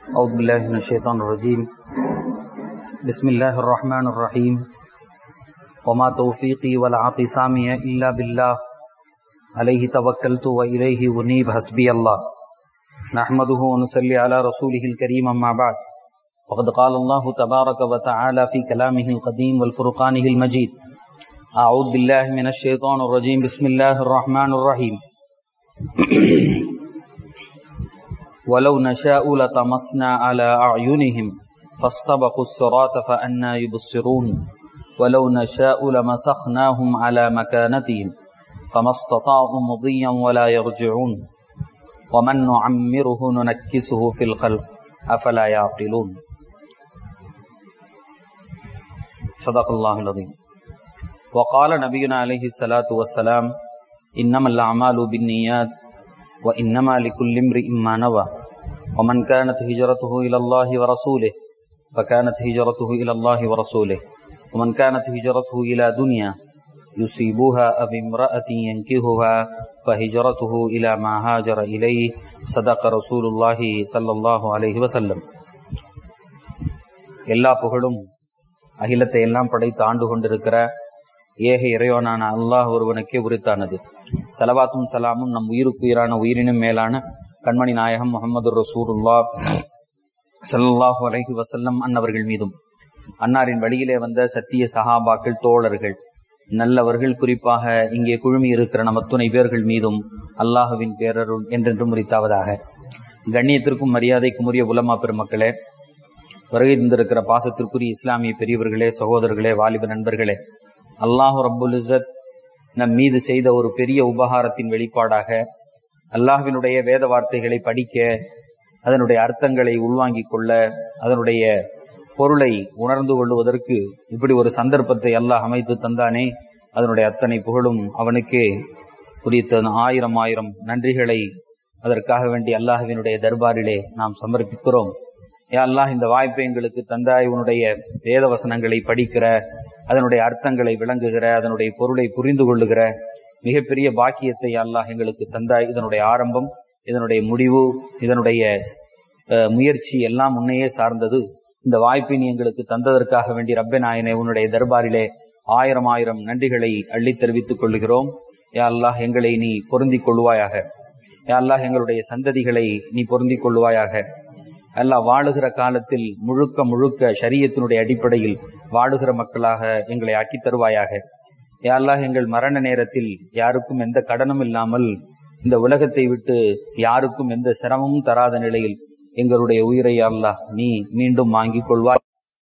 أعوذ بالله من الشيطان الرجيم بسم الله الرحمن الرحيم وما توفيقي ولا اعتصامي إلا بالله عليه توكلت وإليه أنيب حسبي الله نحمده ونصلي على رسوله الكريم أما بعد وقد قال الله تبارك وتعالى في كلامه القديم والفرقانه المجيد أعوذ بالله من الشيطان الرجيم بسم الله الرحمن الرحيم ولو نشاء لطمسنا على أعينهم فاستبقوا الصراط فأنا يبصرون ولو نشاء لمسخناهم على مكانتهم فما استطاعوا مضيا ولا يرجعون ومن نعمره ننكسه في الخلق أفلا يعقلون صدق الله العظيم وقال نبينا عليه الصلاة والسلام إنما الأعمال بالنيات وإنما لكل امرئ ما نوى ومن كانت هجرته إلى الله ورسوله فكانت هجرته إلى الله ورسوله ومن كانت هجرته إلى دنيا يصيبها أو امرأة ينكهها فهجرته إلى ما هاجر إليه صدق رسول الله صلى الله عليه وسلم எல்லா புகழும் அகிலத்தை எல்லாம் படைத்து ஆண்டு கொண்டிருக்கிற ஏக இறைவனான அல்லாஹ் ஒருவனுக்கே உரித்தானது சலவாத்தும் சலாமும் நம் உயிருக்கு உயிரான உயிரினும் மேலான கண்மணி நாயகம் முகமது ரசூருல்லா சல்லாஹூ அலஹி வசல்லம் அன்னவர்கள் மீதும் அன்னாரின் வழியிலே வந்த சத்திய சஹாபாக்கள் தோழர்கள் நல்லவர்கள் குறிப்பாக இங்கே குழுமி இருக்கிற நம்ம துணை பேர்கள் மீதும் அல்லாஹுவின் பேரருள் என்றென்றும் முறித்தாவதாக கண்ணியத்திற்கும் மரியாதைக்கும் உரிய உலமா பெருமக்களே வருகை தந்திருக்கிற பாசத்திற்குரிய இஸ்லாமிய பெரியவர்களே சகோதரர்களே வாலிப நண்பர்களே அல்லாஹு ரப்புல் இசத் நம் மீது செய்த ஒரு பெரிய உபகாரத்தின் வெளிப்பாடாக அல்லாஹினுடைய வேத வார்த்தைகளை படிக்க அதனுடைய அர்த்தங்களை உள்வாங்கிக் கொள்ள அதனுடைய பொருளை உணர்ந்து கொள்வதற்கு இப்படி ஒரு சந்தர்ப்பத்தை அல்லாஹ் அமைத்து தந்தானே அதனுடைய அத்தனை புகழும் அவனுக்கே குறித்த ஆயிரம் ஆயிரம் நன்றிகளை அதற்காக வேண்டி அல்லாஹுவினுடைய தர்பாரிலே நாம் சமர்ப்பிக்கிறோம் யா அல்லாஹ் இந்த வாய்ப்பை எங்களுக்கு தந்தாய் உன்னுடைய வேத வசனங்களை படிக்கிற அதனுடைய அர்த்தங்களை விளங்குகிற அதனுடைய பொருளை புரிந்து கொள்ளுகிற மிகப்பெரிய பாக்கியத்தை அல்லாஹ் எங்களுக்கு தந்தாய் இதனுடைய ஆரம்பம் இதனுடைய முடிவு இதனுடைய முயற்சி எல்லாம் உன்னையே சார்ந்தது இந்த வாய்ப்பை நீ எங்களுக்கு தந்ததற்காக வேண்டி ரப்ப நாயனை உன்னுடைய தர்பாரிலே ஆயிரம் ஆயிரம் நன்றிகளை அள்ளி தெரிவித்துக் கொள்கிறோம் யா அல்லாஹ் எங்களை நீ பொருந்திக் கொள்வாயாக யா அல்லாஹ் எங்களுடைய சந்ததிகளை நீ பொருந்திக் கொள்வாயாக அல்லாஹ் வாழுகிற காலத்தில் முழுக்க முழுக்க சரியத்தினுடைய அடிப்படையில் வாழுகிற மக்களாக எங்களை ஆக்கி தருவாயாக யாரெல்லாம் எங்கள் மரண நேரத்தில் யாருக்கும் எந்த கடனும் இல்லாமல் இந்த உலகத்தை விட்டு யாருக்கும் எந்த சிரமமும் தராத நிலையில் எங்களுடைய உயிரை அல்லாஹ் நீ மீண்டும் வாங்கிக் கொள்வாய்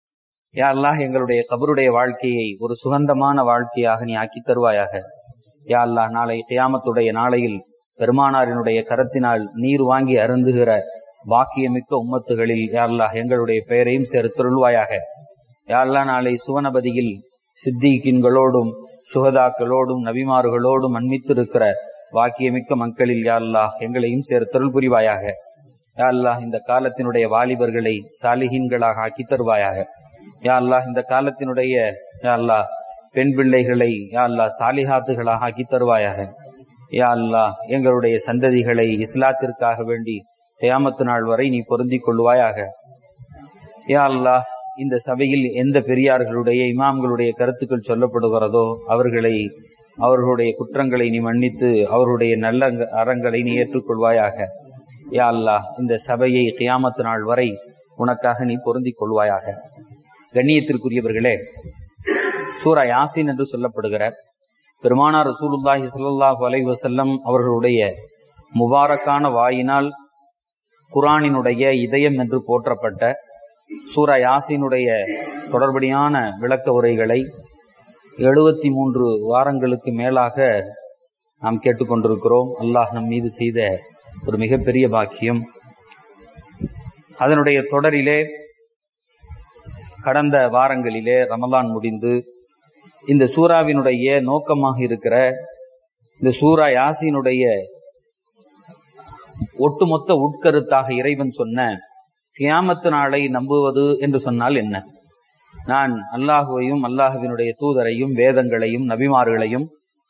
யா அல்லாஹ் எங்களுடைய கபருடைய வாழ்க்கையை ஒரு சுகந்தமான வாழ்க்கையாக நீ ஆக்கி தருவாயாக யா அல்லாஹ் நாளை கியாமத்துடைய நாளையில் பெருமானாரினுடைய கரத்தினால் நீர் வாங்கி அருந்துகிற பாக்கியமிக்க உம்மத்துகளில் யாரெல்லாம் எங்களுடைய பெயரையும் சேர்த்தருள்வாயாக யாரெல்லாம் நாளை சுவனபதியில் சித்திகின்களோடும் சுகதாக்களோடும் நபிமார்களோடும் அன்மித்திருக்கிற வாக்கியமிக்க மக்களில் யாழ்லா எங்களையும் சேர்த்தருள் புரிவாயாக யாழ்லா இந்த காலத்தினுடைய வாலிபர்களை சாலிஹீன்களாக ஆக்கி தருவாயாக யாழ்லா இந்த காலத்தினுடைய யாழ்லா பெண் பிள்ளைகளை யாழ்லா சாலிஹாத்துகளாக ஆக்கி தருவாயாக யா அல்லா எங்களுடைய சந்ததிகளை இஸ்லாத்திற்காக வேண்டி கியாமத்து நாள் வரை நீ பொருந்திக் கொள்வாயாக யா அல்லா இந்த சபையில் எந்த பெரியார்களுடைய இமாம்களுடைய கருத்துக்கள் சொல்லப்படுகிறதோ அவர்களை அவர்களுடைய குற்றங்களை நீ மன்னித்து அவர்களுடைய நல்ல அறங்களை நீ ஏற்றுக்கொள்வாயாக யா அல்லா இந்த சபையை கியாமத்து நாள் வரை உனக்காக நீ பொருந்திக் கொள்வாயாக கண்ணியத்திற்குரியவர்களே சூரா யாசின் என்று சொல்லப்படுகிற பெருமானார் ரசூலுல்லாஹி சல்லாஹூ அலை வசல்லம் அவர்களுடைய முபாரக்கான வாயினால் குரானினுடைய இதயம் என்று போற்றப்பட்ட சூரா யாசினுடைய தொடர்படியான விளக்க உரைகளை எழுபத்தி மூன்று வாரங்களுக்கு மேலாக நாம் கேட்டுக்கொண்டிருக்கிறோம் அல்லாஹ் நம் மீது செய்த ஒரு மிகப்பெரிய பாக்கியம் அதனுடைய தொடரிலே கடந்த வாரங்களிலே ரமலான் முடிந்து இந்த சூறாவினுடைய நோக்கமாக இருக்கிற இந்த சூரா யாசினுடைய ஒட்டுமொத்த உட்கருத்தாக இறைவன் சொன்ன கியாமத்து நாளை நம்புவது என்று சொன்னால் என்ன நான் அல்லாஹுவையும் அல்லாஹுவினுடைய தூதரையும் வேதங்களையும் நபிமார்களையும்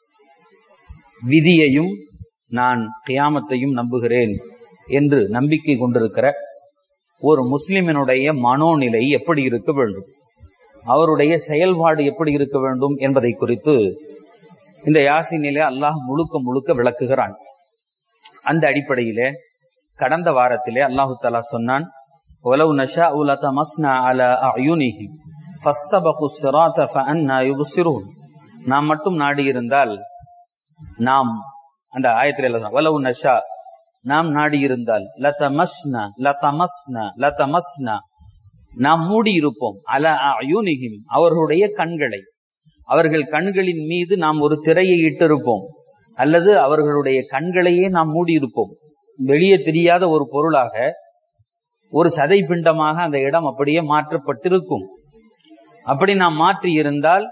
விதியையும் நான் கியாமத்தையும் நம்புகிறேன் என்று நம்பிக்கை கொண்டிருக்கிற ஒரு முஸ்லிமினுடைய மனோநிலை எப்படி இருக்க வேண்டும் அவருடைய செயல்பாடு எப்படி இருக்க வேண்டும் என்பதை குறித்து இந்த யாசினிலே அல்லாஹ் முழுக்க முழுக்க விளக்குகிறான் அந்த அடிப்படையிலே கடந்த வாரத்திலே அல்லாஹு தாலா சொன்னான் ஒலவு நஷா உலதமஸ்னா அல அயுனிஹி ஃபஸ்தபகு சிராத ஃபஅன்னா யுப்சிரூன் நாம் மட்டும் நாடி இருந்தால் நாம் அந்த ஆயத்தில் எழுதலாம் வலவு நஷா நாம் நாடி இருந்தால் லதமஸ்னா லதமஸ்னா லதமஸ்னா நாம் மூடி இருப்போம் அல அயுனிஹிம் அவர்களுடைய கண்களை அவர்கள் கண்களின் மீது நாம் ஒரு திரையை இட்டிருப்போம் அல்லது அவர்களுடைய கண்களையே நாம் மூடி இருப்போம் வெளியே தெரியாத ஒரு பொருளாக ஒரு சதை பிண்டமாக அந்த இடம் அப்படியே மாற்றப்பட்டிருக்கும் அப்படி நாம் மாற்றி இருந்தால்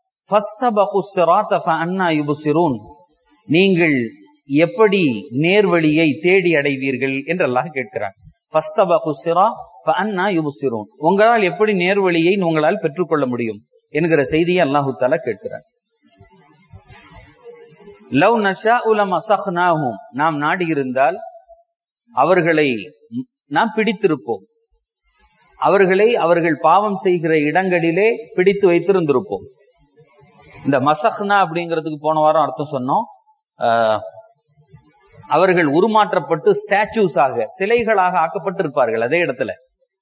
நீங்கள் எப்படி நேர்வழியை தேடி அடைவீர்கள் என்று அல்லாஹ் கேட்கிறார் உங்களால் எப்படி நேர்வழியை உங்களால் பெற்றுக்கொள்ள முடியும் என்கிற செய்தியை அல்லாஹு தாலா கேட்கிறார் லவ் நஷா உலம் அசஹ்னாஹும் நாம் நாடி இருந்தால் அவர்களை நாம் பிடித்திருப்போம் அவர்களை அவர்கள் பாவம் செய்கிற இடங்களிலே பிடித்து வைத்திருந்திருப்போம் இந்த மசஹ்னா அப்படிங்கிறதுக்கு போன வாரம் அர்த்தம் சொன்னோம் அவர்கள் உருமாற்றப்பட்டு ஸ்டாச்சூஸாக சிலைகளாக ஆக்கப்பட்டிருப்பார்கள் அதே இடத்துல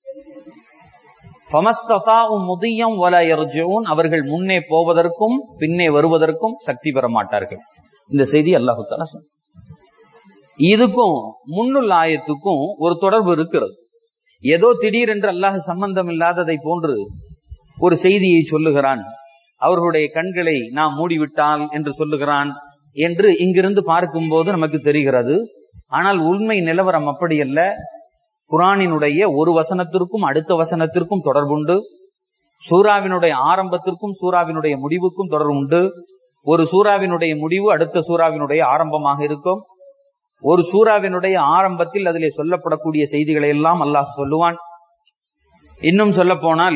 முதியம் அவர்கள் முன்னே போவதற்கும் பின்னே வருவதற்கும் சக்தி பெற மாட்டார்கள் இந்த செய்தி அல்லாஹு தாலா இதுக்கும் முன்னுள்ள ஆயத்துக்கும் ஒரு தொடர்பு இருக்கிறது ஏதோ திடீரென்று அல்லாஹ் சம்பந்தம் இல்லாததை போன்று ஒரு செய்தியை சொல்லுகிறான் அவர்களுடைய கண்களை நாம் மூடிவிட்டால் என்று சொல்லுகிறான் என்று இங்கிருந்து பார்க்கும்போது நமக்கு தெரிகிறது ஆனால் உண்மை நிலவரம் அப்படி அல்ல குரானினுடைய ஒரு வசனத்திற்கும் அடுத்த வசனத்திற்கும் தொடர்புண்டு சூறாவினுடைய ஆரம்பத்திற்கும் சூறாவினுடைய முடிவுக்கும் தொடர்புண்டு ஒரு சூறாவினுடைய முடிவு அடுத்த சூறாவினுடைய ஆரம்பமாக இருக்கும் ஒரு சூறாவினுடைய ஆரம்பத்தில் அதிலே சொல்லப்படக்கூடிய செய்திகளை எல்லாம் அல்லாஹ் சொல்லுவான் இன்னும் சொல்ல போனால்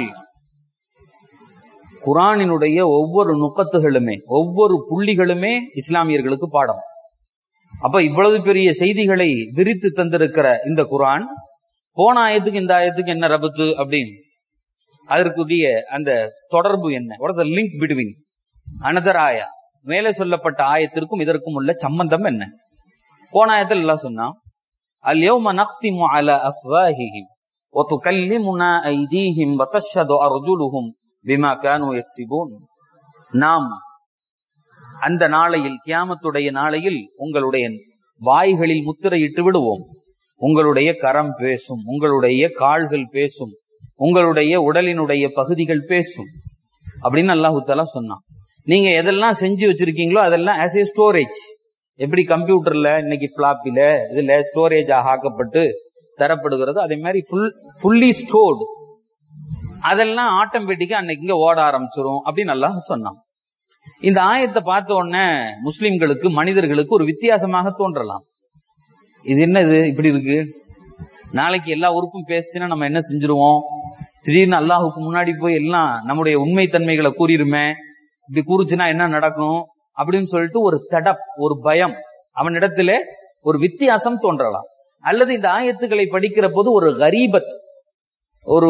குரானினுடைய ஒவ்வொரு நுக்கத்துகளுமே ஒவ்வொரு புள்ளிகளுமே இஸ்லாமியர்களுக்கு பாடம் அப்ப இவ்வளவு பெரிய செய்திகளை விரித்து தந்திருக்கிற இந்த குரான் போன ஆயத்துக்கு இந்த ஆயத்துக்கு என்ன ரபத்து அப்படின்னு அதற்குரிய அந்த தொடர்பு என்ன what the link between another ஆயா மேலே சொல்லப்பட்ட ஆயத்திற்கும் இதற்கும் உள்ள சம்பந்தம் என்ன போன ஆயத்தில் எல்லாம் சொன்னா اليوم نختم على أفواههم وتكلمنا أيديهم وتشهد أرجلهم بما كانوا يكسبون நாம் அந்த நாளையில் கியாமத்துடைய நாளையில் உங்களுடைய வாய்களில் முத்திரையிட்டு விடுவோம் உங்களுடைய கரம் பேசும் உங்களுடைய கால்கள் பேசும் உங்களுடைய உடலினுடைய பகுதிகள் பேசும் அப்படின்னு அல்லாஹு தாலா சொன்னான் நீங்க எதெல்லாம் செஞ்சு வச்சிருக்கீங்களோ அதெல்லாம் ஆஸ் ஏ ஸ்டோரேஜ் எப்படி கம்ப்யூட்டர்ல இன்னைக்கு பிளாப்பில இதுல ஸ்டோரேஜ் ஆக்கப்பட்டு தரப்படுகிறது அதே மாதிரி ஃபுல் ஃபுல்லி ஸ்டோர்டு அதெல்லாம் ஆட்டோமேட்டிக்கா அன்னைக்கு இங்க ஓட ஆரம்பிச்சிரும் அப்படின்னு நல்லா சொன்னான் இந்த ஆயத்தை பார்த்த உடனே முஸ்லிம்களுக்கு மனிதர்களுக்கு ஒரு வித்தியாசமாக தோன்றலாம் இது என்னது இப்படி இருக்கு நாளைக்கு எல்லா உறுப்பும் பேசுச்சுன்னா நம்ம என்ன செஞ்சிருவோம் திடீர்னு அல்லாஹுக்கு முன்னாடி போய் எல்லாம் நம்முடைய உண்மை தன்மைகளை கூறிருமே இப்படி கூறுச்சுன்னா என்ன நடக்கும் அப்படின்னு சொல்லிட்டு ஒரு தடப் ஒரு பயம் அவனிடத்துல ஒரு வித்தியாசம் தோன்றலாம் அல்லது இந்த ஆயத்துக்களை படிக்கிற போது ஒரு கரீபத் ஒரு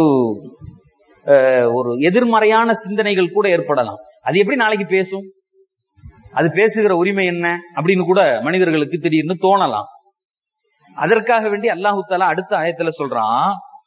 ஒரு எதிர்மறையான சிந்தனைகள் கூட ஏற்படலாம் அது எப்படி நாளைக்கு பேசும் அது பேசுகிற உரிமை என்ன அப்படின்னு கூட மனிதர்களுக்கு திடீர்னு தோணலாம் அதற்காக வேண்டி அல்லாஹு தாலா அடுத்த ஆயத்துல சொல்றான்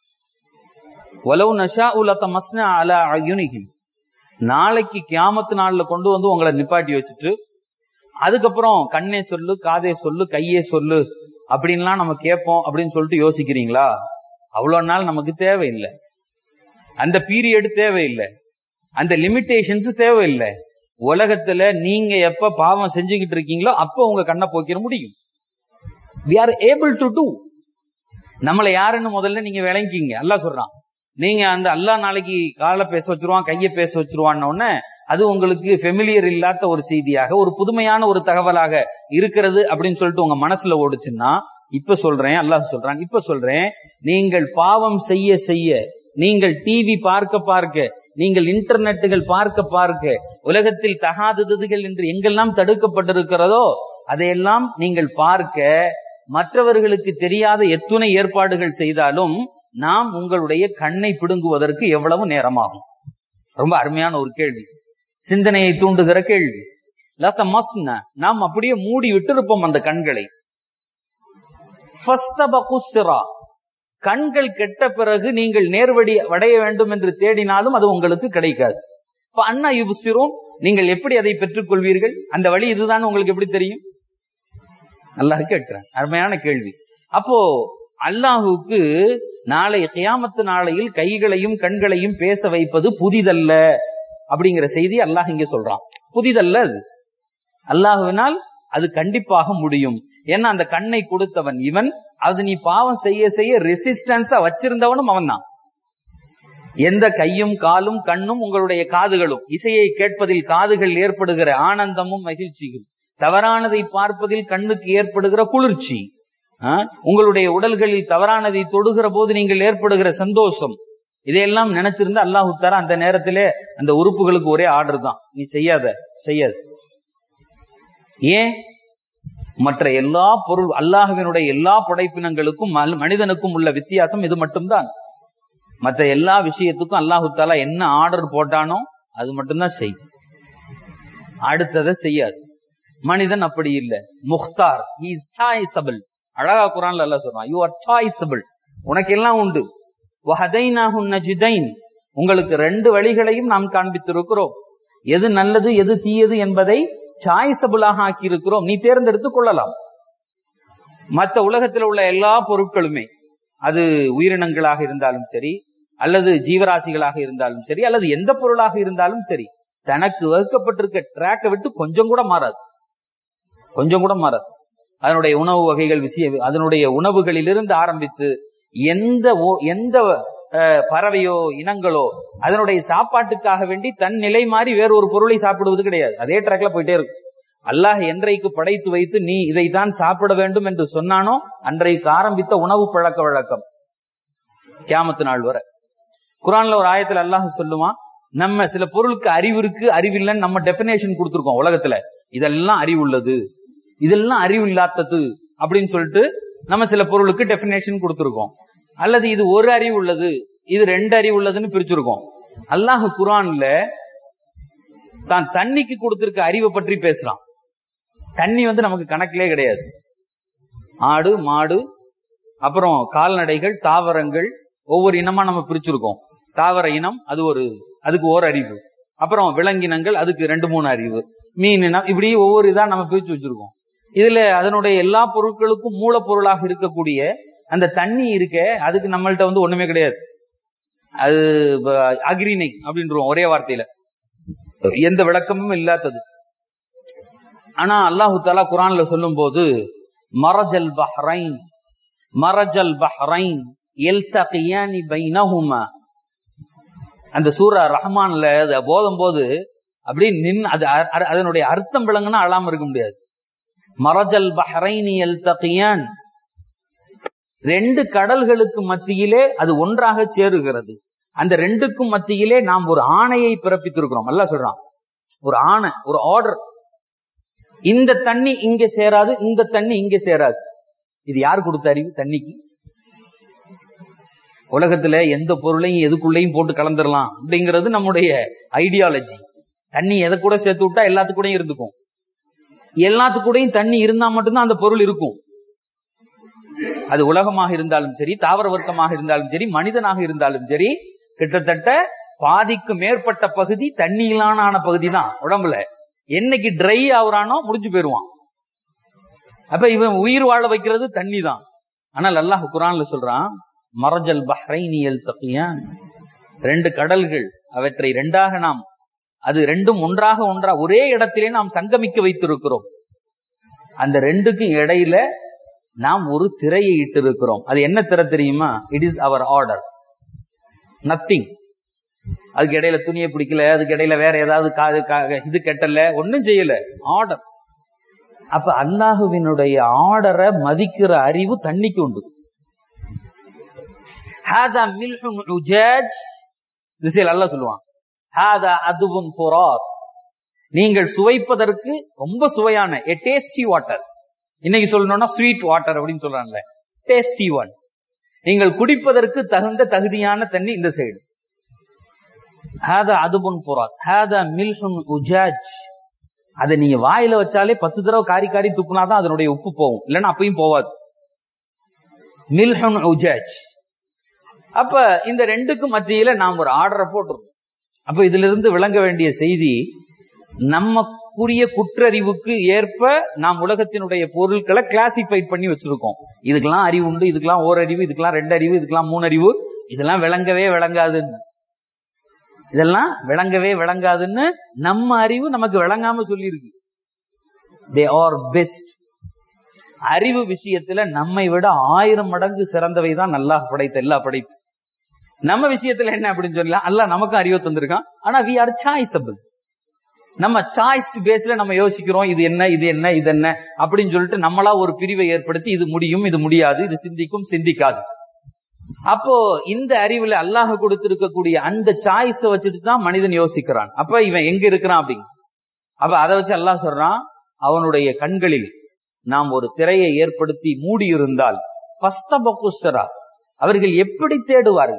ஒலவு நஷா உலத்த மஸ்ன அல அயுனிகிம் நாளைக்கு கியாமத்து நாள்ல கொண்டு வந்து உங்களை நிப்பாட்டி வச்சுட்டு அதுக்கப்புறம் கண்ணே சொல்லு காதே சொல்லு கையே சொல்லு அப்படின்லாம் நம்ம கேட்போம் அப்படின்னு சொல்லிட்டு யோசிக்கிறீங்களா அவ்வளவு நாள் நமக்கு தேவையில்லை அந்த பீரியட் தேவையில்லை அந்த லிமிடேஷன்ஸ் தேவையில்லை உலகத்துல நீங்க எப்ப பாவம் செஞ்சுக்கிட்டு இருக்கீங்களோ அப்ப உங்க கண்ணை போக்கிற முடியும் we are able to do நம்மளை யாருன்னு முதல்ல நீங்க விளங்கிங்க அல்லா சொல்றான் நீங்க அந்த அல்லா நாளைக்கு காலை பேச வச்சிருவான் கையை பேச வச்சிருவான்னு அது உங்களுக்கு ஃபெமிலியர் இல்லாத ஒரு செய்தியாக ஒரு புதுமையான ஒரு தகவலாக இருக்கிறது அப்படின்னு சொல்லிட்டு உங்க மனசுல ஓடுச்சுன்னா இப்ப சொல்றேன் அல்லாஹ் சொல்றான் இப்ப சொல்றேன் நீங்கள் பாவம் செய்ய செய்ய நீங்கள் டிவி பார்க்க பார்க்க நீங்கள் இன்டர்நெட்டுகள் பார்க்க பார்க்க உலகத்தில் தகாததுகள் என்று எங்கெல்லாம் தடுக்கப்பட்டிருக்கிறதோ அதையெல்லாம் நீங்கள் பார்க்க மற்றவர்களுக்கு தெரியாத எத்துணை ஏற்பாடுகள் செய்தாலும் நாம் உங்களுடைய கண்ணை பிடுங்குவதற்கு எவ்வளவு நேரமாகும் ரொம்ப அருமையான ஒரு கேள்வி சிந்தனையை தூண்டுகிற கேள்வி லத்த மஸ்ன நாம் அப்படியே மூடி விட்டிருப்போம் அந்த கண்களை ஃபஸ்தபகு சிரா. கண்கள் கெட்ட பிறகு நீங்கள் நேர்வடி அடைய வேண்டும் என்று தேடினாலும் அது உங்களுக்கு கிடைக்காது இப்ப அண்ணா யுபுசிரும் நீங்கள் எப்படி அதை பெற்றுக் கொள்வீர்கள் அந்த வழி இதுதான் உங்களுக்கு எப்படி தெரியும் அல்லாஹ் கேட்கிறேன் அருமையான கேள்வி அப்போ அல்லாஹுக்கு நாளை கியாமத்து நாளையில் கைகளையும் கண்களையும் பேச வைப்பது புதிதல்ல அப்படிங்கிற செய்தி அல்லாஹ் இங்க சொல்றான் புதிதல்ல அது அல்லாஹுவினால் அது கண்டிப்பாக முடியும் ஏன்னா அந்த கண்ணை கொடுத்தவன் இவன் அது நீ பாவம் செய்ய செய்ய ரெசிஸ்டன்ஸா வச்சிருந்தவனும் அவன் தான் எந்த கையும் காலும் கண்ணும் உங்களுடைய காதுகளும் இசையை கேட்பதில் காதுகள் ஏற்படுகிற ஆனந்தமும் மகிழ்ச்சியும் தவறானதை பார்ப்பதில் கண்ணுக்கு ஏற்படுகிற குளிர்ச்சி ஆ? உங்களுடைய உடல்களில் தவறானதை தொடுகிற போது நீங்கள் ஏற்படுகிற சந்தோஷம் இதையெல்லாம் நினைச்சிருந்தா அல்லாஹு தஆலா அந்த நேரத்திலே அந்த உறுப்புகளுக்கு ஒரே ஆர்டர் தான் நீ செய்யாத செய்யாது ஏன் மற்ற எல்லா பொருள் அல்லாஹுவினுடைய எல்லா படைப்பினங்களுக்கும் ம- மனிதனுக்கும் உள்ள வித்தியாசம் இது மட்டும்தான் மற்ற எல்லா விஷயத்துக்கும் அல்லாஹு தாலா என்ன ஆர்டர் போட்டானோ அது மட்டும்தான் செய் அடுத்ததை செய்யாது மனிதன் அப்படி இல்லை முக்தார் இஸ் சாய்சபிள் அழகா குரான்ல அல்லாஹ் சொல்றான் யூ ஆர் சாய்சபிள் உனக்கு எல்லாம் உண்டு வஹதைனாஹு நஜிதைன் உங்களுக்கு ரெண்டு வழிகளையும் நாம் காண்பித்திருக்கிறோம் எது நல்லது எது தீயது என்பதை சாய்சபிளாக ஆக்கி இருக்கிறோம் நீ தேர்ந்தெடுத்துக் கொள்ளலாம் மற்ற உலகத்தில் உள்ள எல்லா பொருட்களுமே அது உயிரினங்களாக இருந்தாலும் சரி அல்லது ஜீவராசிகளாக இருந்தாலும் சரி அல்லது எந்த பொருளாக இருந்தாலும் சரி தனக்கு வகுக்கப்பட்டிருக்க ட்ராக்கை விட்டு கொஞ்சம் கூட மாறாது கொஞ்சம் கூட மாறாது அதனுடைய உணவு வகைகள் விஷயம் அதனுடைய உணவுகளிலிருந்து ஆரம்பித்து எந்த ஓ- எந்த அஹ், பறவையோ இனங்களோ அதனுடைய சாப்பாட்டுக்காக வேண்டி தன் நிலை மாறி வேற ஒரு பொருளை சாப்பிடுவது கிடையாது அதே ட்ராக்ல போயிட்டே இருக்கும் அல்லாஹ் என்றைக்கு படைத்து வைத்து நீ இதைத்தான் சாப்பிட வேண்டும் என்று சொன்னானோ அன்றைக்கு ஆரம்பித்த உணவு பழக்க வழக்கம் கியாமத்து நாள் வரை குரான்ல ஒரு ஆயத்துல அல்லாஹ் சொல்லுவான் நம்ம சில பொருளுக்கு அறிவு இருக்கு அறிவில்லைன்னு நம்ம டெபினேஷன் கொடுத்திருக்கோம் உலகத்துல இதெல்லாம் அறிவு உள்ளது இதெல்லாம் அறிவு இல்லாதது அப்படின்னு சொல்லிட்டு நம்ம சில பொருளுக்கு டெபினேஷன் கொடுத்திருக்கோம் அல்லது இது ஒரு அறிவு உள்ளது இது ரெண்டு அறிவு உள்ளதுன்னு பிரிச்சிருக்கோம் அல்லாஹ் குரான்ல தான் தண்ணிக்கு கொடுத்திருக்க அறிவை பற்றி பேசுறான் தண்ணி வந்து நமக்கு கணக்கிலே கிடையாது ஆடு மாடு அப்புறம் கால்நடைகள் தாவரங்கள் ஒவ்வொரு இனமா நம்ம பிரிச்சிருக்கோம் தாவர இனம் அது ஒரு அதுக்கு ஓர் அறிவு அப்புறம் விலங்கினங்கள் அதுக்கு ரெண்டு மூணு அறிவு மீன் இனம் இப்படி ஒவ்வொரு இதா நம்ம பிரிச்சு வச்சிருக்கோம் இதுல அதனுடைய எல்லா பொருட்களுக்கும் மூலப்பொருளாக இருக்கக்கூடிய அந்த தண்ணி இருக்க அதுக்கு நம்மள்ட்ட வந்து ஒண்ணுமே கிடையாது அது ப- அக்ரிணை அப்படின்றோம் ஒரே வார்த்தையில எந்த விளக்கமும் இல்லாதது ஆனா அல்லாஹு தாலா குரான்ல சொல்லும் போது மரஜல் பஹ்ரைன் மரஜல் பஹ்ரைன் எல்தகியானி பைனஹுமா அந்த சூரா ரஹ்மான்ல அதை போதும் போது அப்படியே நின் அது அ- அ- அதனுடைய அர்த்தம் விளங்குனா அழாம இருக்க முடியாது மரஜல் பஹ்ரைனி எல்தகியான் ரெண்டு கடல்களுக்கு மத்தியிலே அது ஒன்றாக சேருகிறது அந்த ரெண்டுக்கும் மத்தியிலே நாம் ஒரு ஆணையை பிறப்பித்திருக்கிறோம் அல்லாஹ் சொல்றான் ஒரு ஆணை ஒரு ஆர்டர் இந்த தண்ணி இங்க சேராது இந்த தண்ணி இங்க சேராது இது யார் கொடுத்த அறிவு தண்ணிக்கு உலகத்துல எந்த பொருளையும் எதுக்குள்ளேயும் போட்டு கலந்துடலாம் அப்படிங்கிறது நம்முடைய ஐடியாலஜி தண்ணி எதை கூட சேர்த்து விட்டா எல்லாத்து கூடயும் இருந்துக்கும் எல்லாத்து கூடயும் தண்ணி இருந்தா மட்டும்தான் அந்த பொருள் இருக்கும் அது உலகமாக இருந்தாலும் சரி தாவர வர்க்கமாக இருந்தாலும் சரி மனிதனாக இருந்தாலும் சரி கிட்டத்தட்ட பாதிக்கு மேற்பட்ட பகுதி தண்ணியிலான ஆன பகுதி தான் உடம்புல என்னைக்கு ட்ரை ஆகுறானோ முடிஞ்சு போயிருவான் அப்ப இவன் உயிர் வாழ வைக்கிறது தண்ணி தான் ஆனால் அல்லாஹ் குரான்ல சொல்றான் மரஜல் பஹ்ரைனியல் தப்பியான் ரெண்டு கடல்கள் அவற்றை ரெண்டாக நாம் அது ரெண்டும் ஒன்றாக ஒன்றா ஒரே இடத்திலே நாம் சங்கமிக்க வைத்திருக்கிறோம் அந்த ரெண்டுக்கும் இடையில நாம் ஒரு திரையை இட்டிருக்கிறோம் அது என்ன திரை தெரியுமா it is our order nothing அதுக்கு இடையில துணியை பிடிக்கல அதுக்கு இடையில வேற ஏதாவது காது கா- இது கெட்டல ஒண்ணும் செய்யல ஆர்டர் அப்ப அல்லாஹுவினுடைய ஆர்டரை மதிக்கிற அறிவு தண்ணிக்கு உண்டு ஹாதா மில்ஹுன் உஜாஜ் திசையில் அல்லாஹ் சொல்லுவான் ஹாதா அதுவும் ஃபுராத் நீங்கள் சுவைப்பதற்கு ரொம்ப சுவையான எ டேஸ்டி வாட்டர் இன்னைக்கு சொல்லணும்னா ஸ்வீட் வாட்டர் அப்படின்னு சொல்றாங்கல்ல டேஸ்டி ஒன் நீங்கள் குடிப்பதற்கு தகுந்த தகுதியான தண்ணி இந்த சைடு ஹாதா அதுபுன் புராத் ஹாதா மில்ஹுன் உஜாஜ் அதை நீங்க வாயில வச்சாலே பத்து தடவை காரி காரி துப்புனாதான் அதனுடைய உப்பு போகும் இல்லைன்னா அப்பயும் போவாது மில்ஹுன் உஜாஜ் அப்ப இந்த ரெண்டுக்கும் மத்தியில நாம் ஒரு ஆர்டரை போட்டிருக்கோம் அப்ப இதுல இருந்து விளங்க வேண்டிய செய்தி நமக்குரிய குற்றறிவுக்கு ஏற்ப நாம் உலகத்தினுடைய பொருட்களை கிளாசிஃபைட் பண்ணி வச்சிருக்கோம் இதுக்கெல்லாம் அறிவு உண்டு இதுக்கெல்லாம் ஓரறிவு இதுக்கெல்லாம் ரெண்டு அறிவு இதுக்கெல்லாம் மூணு அறிவு இதெல்லாம் விளங்கவே விளங்காதுன்னு இதெல்லாம் விளங்கவே விளங்காதுன்னு நம்ம அறிவு நமக்கு விளங்காம சொல்லியிருக்கு தே ஆர் பெஸ்ட் அறிவு விஷயத்துல நம்மை விட ஆயிரம் மடங்கு சிறந்தவை தான் நல்லா படைத்த எல்லா படைப்பு நம்ம விஷயத்துல என்ன அப்படின்னு சொல்லலாம் அல்ல நமக்கும் அறிவு தந்திருக்கான் ஆனா வி ஆர் சாய்ஸபிள் நம்ம சாய்ஸ் பேஸ்ல நம்ம யோசிக்கிறோம் இது என்ன இது என்ன இது என்ன அப்படின்னு சொல்லிட்டு நம்மளா ஒரு பிரிவை ஏற்படுத்தி இது முடியும் இது முடியாது இது சிந்திக்கும் சிந்திக்காது அப்போ இந்த அறிவுல அல்லாஹ் கொடுத்திருக்கக்கூடிய அந்த சாய்ஸ வச்சுட்டு தான் மனிதன் யோசிக்கிறான் அப்ப இவன் எங்க இருக்கிறான் அப்படின்னு அப்ப அதை வச்சு அல்லாஹ் சொல்றான் அவனுடைய கண்களில் நாம் ஒரு திரையை ஏற்படுத்தி மூடியிருந்தால் அவர்கள் எப்படி தேடுவார்கள்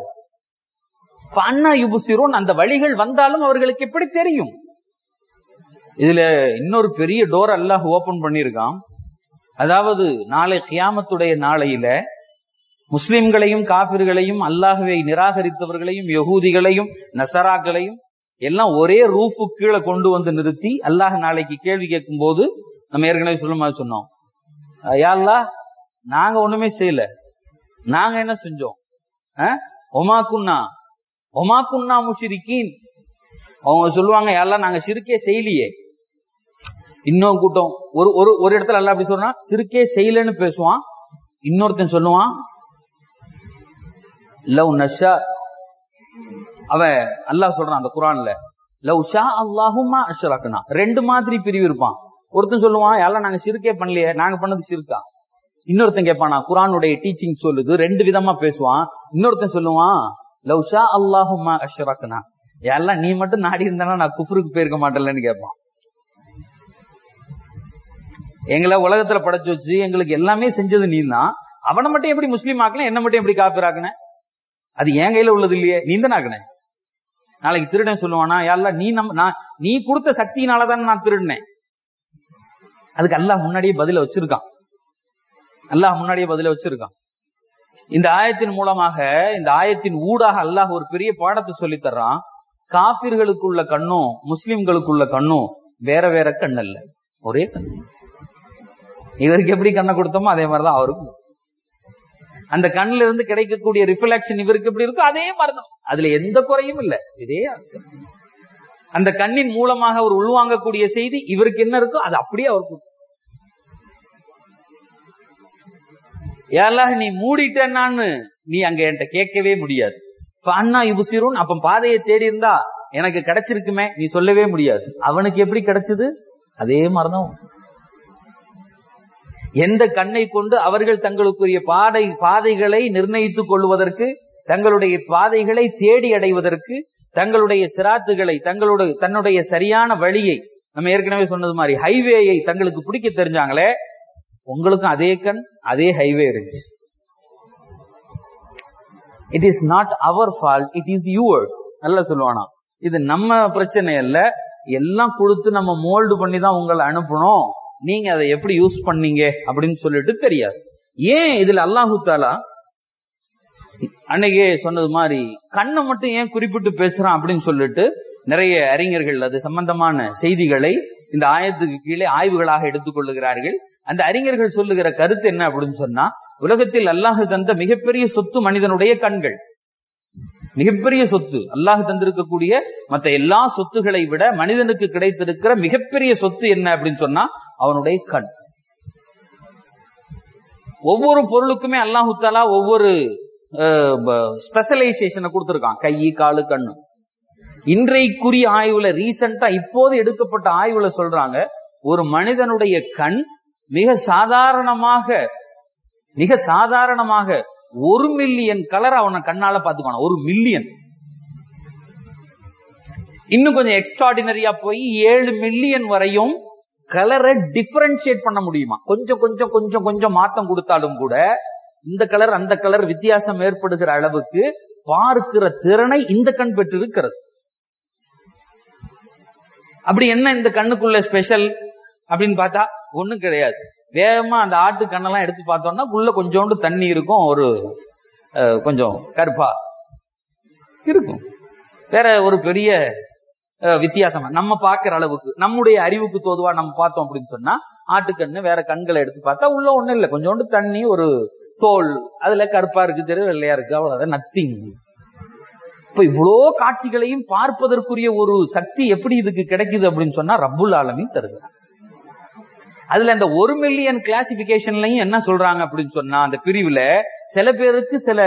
அந்த வழிகள் வந்தாலும் அவர்களுக்கு எப்படி தெரியும் இதுல இன்னொரு பெரிய டோர் அல்லாஹ் ஓபன் பண்ணிருக்கான் அதாவது நாளை கியாமத்துடைய நாளையில முஸ்லிம்களையும் காபிர்களையும் அல்லாஹுவை நிராகரித்தவர்களையும் யகூதிகளையும் நசராக்களையும் எல்லாம் ஒரே ரூஃபு கீழே கொண்டு வந்து நிறுத்தி அல்லாஹ் நாளைக்கு கேள்வி கேட்கும் போது நம்ம ஏற்கனவே சொல்லும் போது சொன்னோம் யாழ்லா நாங்க ஒண்ணுமே செய்யல நாங்க என்ன செஞ்சோம் ஒமா குன்னா ஒமா குன்னா முஷிரிக்கீன் அவங்க சொல்லுவாங்க யாரெல்லாம் நாங்க சிறுக்கே செய்யலையே இன்னொரு கூட்டம் ஒரு ஒரு ஒரு இடத்துல அல்ல அப்படி சொல்றான் சிறுக்கே செய்யலன்னு பேசுவான் இன்னொருத்தன் சொல்லுவான் லவ் நஷா அவன் அல்லாஹ் சொல்றான் அந்த குரான்ல லவ் ஷா அல்லாஹுமா அஷ்ரக்னா ரெண்டு மாதிரி பிரிவு இருப்பான் ஒருத்தன் சொல்லுவான் எல்லாம் நாங்க சிறுக்கே பண்ணலையே நாங்க பண்ணது சிறுக்கா இன்னொருத்தன் கேட்பானா குரானுடைய டீச்சிங் சொல்லுது ரெண்டு விதமா பேசுவான் இன்னொருத்தன் சொல்லுவான் லவ் ஷா அல்லாஹுமா அஷ்ரக்னா எல்லாம் நீ மட்டும் நாடி இருந்தானா நான் குஃபருக்கு போயிருக்க மாட்டேன்லன்னு கேட்பான் எங்களை உலகத்துல படைச்சு வச்சு எங்களுக்கு எல்லாமே செஞ்சது நீ தான் அவனை மட்டும் எப்படி முஸ்லீம் ஆக்கணும் என்ன மட்டும் எப்படி காப்பிராக்குன அது என் கையில உள்ளது இல்லையே நீ தான் ஆக்கின நாளைக்கு திருடன் சொல்லுவானா யாரெல்லாம் நீ நம்ம நான் நீ கொடுத்த சக்தியினாலதான் நான் திருடினேன் அதுக்கு அல்லாஹ் முன்னாடியே பதில வச்சிருக்கான் அல்லாஹ் முன்னாடியே பதில வச்சிருக்கான் இந்த ஆயத்தின் மூலமாக இந்த ஆயத்தின் ஊடாக அல்லாஹ் ஒரு பெரிய பாடத்தை சொல்லி தர்றான் காபிர்களுக்குள்ள கண்ணும் முஸ்லிம்களுக்குள்ள கண்ணும் வேற வேற கண் அல்ல ஒரே கண் இவருக்கு எப்படி கண்ணை கொடுத்தோமோ அதே மாதிரிதான் அவருக்கும் அந்த கண்ணுல இருந்து கிடைக்கக்கூடிய ரிஃப்ளெக்ஷன் இவருக்கு எப்படி இருக்கோ அதே மாதிரிதான் அதுல எந்த குறையும் இல்ல இதே அர்த்தம் அந்த கண்ணின் மூலமாக அவர் உள்வாங்கக்கூடிய செய்தி இவருக்கு என்ன இருக்கோ அது அப்படியே அவருக்கு ஏல்லாக நீ மூடிட்டேன்னான்னு நீ அங்க என்கிட்ட கேட்கவே முடியாது அண்ணா இபுசிரும் அப்ப பாதையை தேடி இருந்தா எனக்கு கிடைச்சிருக்குமே நீ சொல்லவே முடியாது அவனுக்கு எப்படி கிடைச்சது அதே மாதிரிதான் எந்த கண்ணை கொண்டு அவர்கள் தங்களுக்குரிய பாதை பாதைகளை நிர்ணயித்துக் கொள்வதற்கு தங்களுடைய பாதைகளை தேடி அடைவதற்கு தங்களுடைய சிராத்துகளை தங்களுடைய தன்னுடைய சரியான வழியை நம்ம ஏற்கனவே சொன்னது மாதிரி ஹைவேயை தங்களுக்கு பிடிக்க தெரிஞ்சாங்களே உங்களுக்கும் அதே கண் அதே ஹைவே இருந்துச்சு it is not our fault it is yours நல்லா சொல்லுவானா இது நம்ம பிரச்சனை அல்ல எல்லாம் கொடுத்து நம்ம மோல்டு பண்ணி தான் உங்களை அனுப்பணும் நீங்க அதை எப்படி யூஸ் பண்ணீங்க அப்படின்னு சொல்லிட்டு தெரியாது ஏன் இதுல அல்லாஹு தாலா அன்னைக்கே சொன்னது மாதிரி கண்ணை மட்டும் ஏன் குறிப்பிட்டு பேசுறான் அப்படின்னு சொல்லிட்டு நிறைய அறிஞர்கள் அது சம்பந்தமான செய்திகளை இந்த ஆயத்துக்கு கீழே ஆய்வுகளாக எடுத்துக்கொள்ளுகிறார்கள் அந்த அறிஞர்கள் சொல்லுகிற கருத்து என்ன அப்படின்னு சொன்னா உலகத்தில் அல்லாஹு தந்த மிகப்பெரிய சொத்து மனிதனுடைய கண்கள் மிகப்பெரிய சொத்து அல்லாஹ் தந்திருக்கக்கூடிய மற்ற எல்லா சொத்துக்களை விட மனிதனுக்கு கிடைத்திருக்கிற மிகப்பெரிய சொத்து என்ன அப்படின்னு சொன்னா அவனுடைய கண் ஒவ்வொரு பொருளுக்குமே அல்லாஹு தாலா ஒவ்வொரு ஸ்பெஷலைசேஷனை கொடுத்திருக்கான் கை காலு கண்ணு இன்றைக்குரிய ஆய்வுல ரீசெண்டா இப்போது எடுக்கப்பட்ட ஆய்வுல சொல்றாங்க ஒரு மனிதனுடைய கண் மிக சாதாரணமாக மிக சாதாரணமாக ஒரு மில்லியன் கலர் அவனை கண்ணால பாத்துக்கான ஒரு மில்லியன் இன்னும் கொஞ்சம் எக்ஸ்ட்ராடினரியா போய் ஏழு மில்லியன் வரையும் கலரை டிஃபரன்ஷியேட் பண்ண முடியுமா கொஞ்சம் கொஞ்சம் கொஞ்சம் கொஞ்சம் மாற்றம் கொடுத்தாலும் கூட இந்த கலர் அந்த கலர் வித்தியாசம் ஏற்படுகிற அளவுக்கு பார்க்கிற திறனை இந்த கண் பெற்றிருக்கிறது அப்படி என்ன இந்த கண்ணுக்குள்ள ஸ்பெஷல் அப்படின்னு பார்த்தா ஒண்ணும் கிடையாது வேகமா அந்த ஆட்டு கண்ணெல்லாம் எடுத்து பார்த்தோம்னா உள்ள கொஞ்சோண்டு தண்ணி இருக்கும் ஒரு அஹ், கொஞ்சம் கருப்பா இருக்கும் வேற ஒரு பெரிய அஹ், வித்தியாசம் நம்ம பார்க்கிற அளவுக்கு நம்முடைய அறிவுக்கு தோதுவா நம்ம பார்த்தோம் அப்படின்னு சொன்னா ஆட்டுக்கண்ணு வேற கண்களை எடுத்து பார்த்தா உள்ள ஒண்ணும் இல்லை கொஞ்சோண்டு தண்ணி ஒரு தோல் அதுல கருப்பா இருக்கு தெரு வெள்ளையா இருக்கு அவ்வளவுதான் நத்திங் இப்ப இவ்வளோ காட்சிகளையும் பார்ப்பதற்குரிய ஒரு சக்தி எப்படி இதுக்கு கிடைக்குது அப்படின்னு சொன்னா ரப்புல் ஆலமீன் தருகிறார் அதுல அந்த ஒரு மில்லியன் கிளாசிபிகேஷன்லயும் என்ன சொல்றாங்க அப்படின்னு சொன்னா அந்த பிரிவுல சில பேருக்கு சில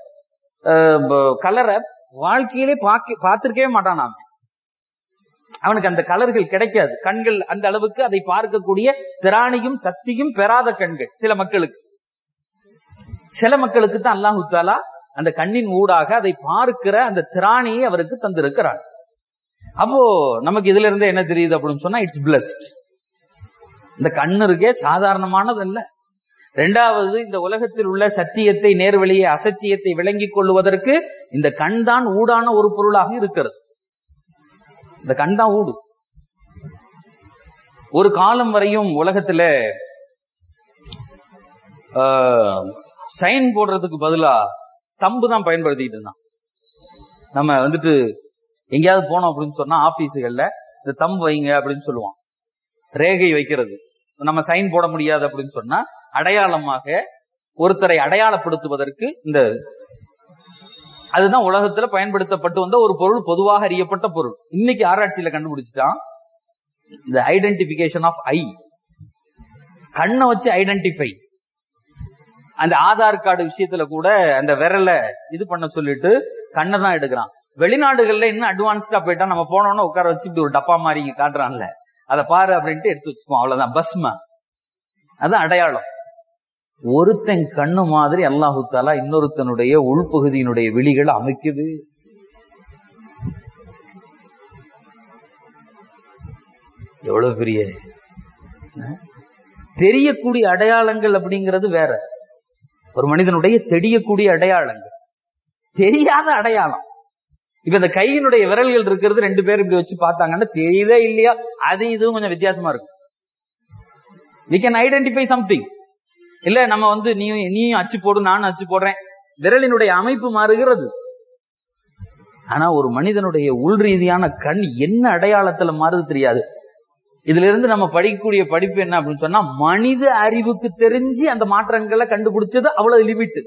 கலரை வாழ்க்கையிலே பார்க்க பார்த்திருக்கவே மாட்டான் நாம அவனுக்கு அந்த கலர்கள் கிடைக்காது கண்கள் அந்த அளவுக்கு அதை பார்க்கக்கூடிய திராணியும் சக்தியும் பெறாத கண்கள் சில மக்களுக்கு சில மக்களுக்கு தான் அல்லாஹு தாலா அந்த கண்ணின் ஊடாக அதை பார்க்கிற அந்த திராணியை அவருக்கு தந்திருக்கிறார் அப்போ நமக்கு இதுல இருந்து என்ன தெரியுது அப்படின்னு சொன்னா இட்ஸ் பிளஸ்ட் இந்த கண்ணு இருக்கே சாதாரணமானது அல்ல ரெண்டாவது இந்த உலகத்தில் உள்ள சத்தியத்தை நேர்வழியை அசத்தியத்தை விளங்கிக் கொள்வதற்கு இந்த கண் தான் ஊடான ஒரு பொருளாக இருக்கிறது இந்த கண் தான் ஊடு ஒரு காலம் வரையும் உலகத்துல சைன் போடுறதுக்கு பதிலா தம்பு தான் பயன்படுத்திட்டு இருந்தான் நம்ம வந்துட்டு எங்கேயாவது போனோம் அப்படின்னு சொன்னா ஆபீஸுகள்ல இந்த தம்பு வைங்க அப்படின்னு சொல்லுவான் ரேகை வைக்கிறது நம்ம சைன் போட முடியாது அப்படின்னு சொன்னா அடையாளமாக ஒருத்தரை அடையாளப்படுத்துவதற்கு இந்த அதுதான் உலகத்துல பயன்படுத்தப்பட்டு வந்த ஒரு பொருள் பொதுவாக அறியப்பட்ட பொருள் இன்னைக்கு ஆராய்ச்சியில கண்டுபிடிச்சிட்டான் இந்த ஐடென்டிபிகேஷன் ஆஃப் ஐ கண்ணை வச்சு ஐடென்டிஃபை அந்த ஆதார் கார்டு விஷயத்துல கூட அந்த விரலை இது பண்ண சொல்லிட்டு கண்ணை தான் எடுக்கிறான் வெளிநாடுகள்ல இன்னும் அட்வான்ஸ்டா போயிட்டா நம்ம போனோம்னா உட்கார வச்சு இப்படி ஒரு டப்பா மாதிரி இங்க காட்டுறான்ல அதை பாரு அப்படின்ட்டு எடுத்து வச்சுக்குவோம் அவ்வளவுதான் பஸ்ம அது அடையாளம் ஒருத்தன் கண்ணு மாதிரி அல்லாஹு தாலா இன்னொருத்தனுடைய உள்பகுதியினுடைய விழிகளை அமைக்குது எவ்வளவு பெரிய அஹ்? தெரியக்கூடிய அடையாளங்கள் அப்படிங்கிறது வேற ஒரு மனிதனுடைய தெரியக்கூடிய அடையாளங்கள் தெரியாத அடையாளம் இப்ப இந்த கையினுடைய விரல்கள் இருக்கிறது ரெண்டு பேரும் இப்படி வச்சு பார்த்தாங்கன்னா தெரியுதே இல்லையா அது இதுவும் கொஞ்சம் வித்தியாசமா இருக்கும் வி கேன் ஐடென்டிஃபை சம்திங் இல்ல நம்ம வந்து நீ நீயும் அச்சு போடு நானும் அச்சு போடுறேன் விரலினுடைய அமைப்பு மாறுகிறது ஆனா ஒரு மனிதனுடைய உள் ரீதியான கண் என்ன அடையாளத்துல மாறுது தெரியாது இதுல இருந்து நம்ம படிக்கக்கூடிய படிப்பு என்ன அப்படின்னு சொன்னா மனித அறிவுக்கு தெரிஞ்சு அந்த மாற்றங்களை கண்டுபிடிச்சது அவ்வளவு லிமிட்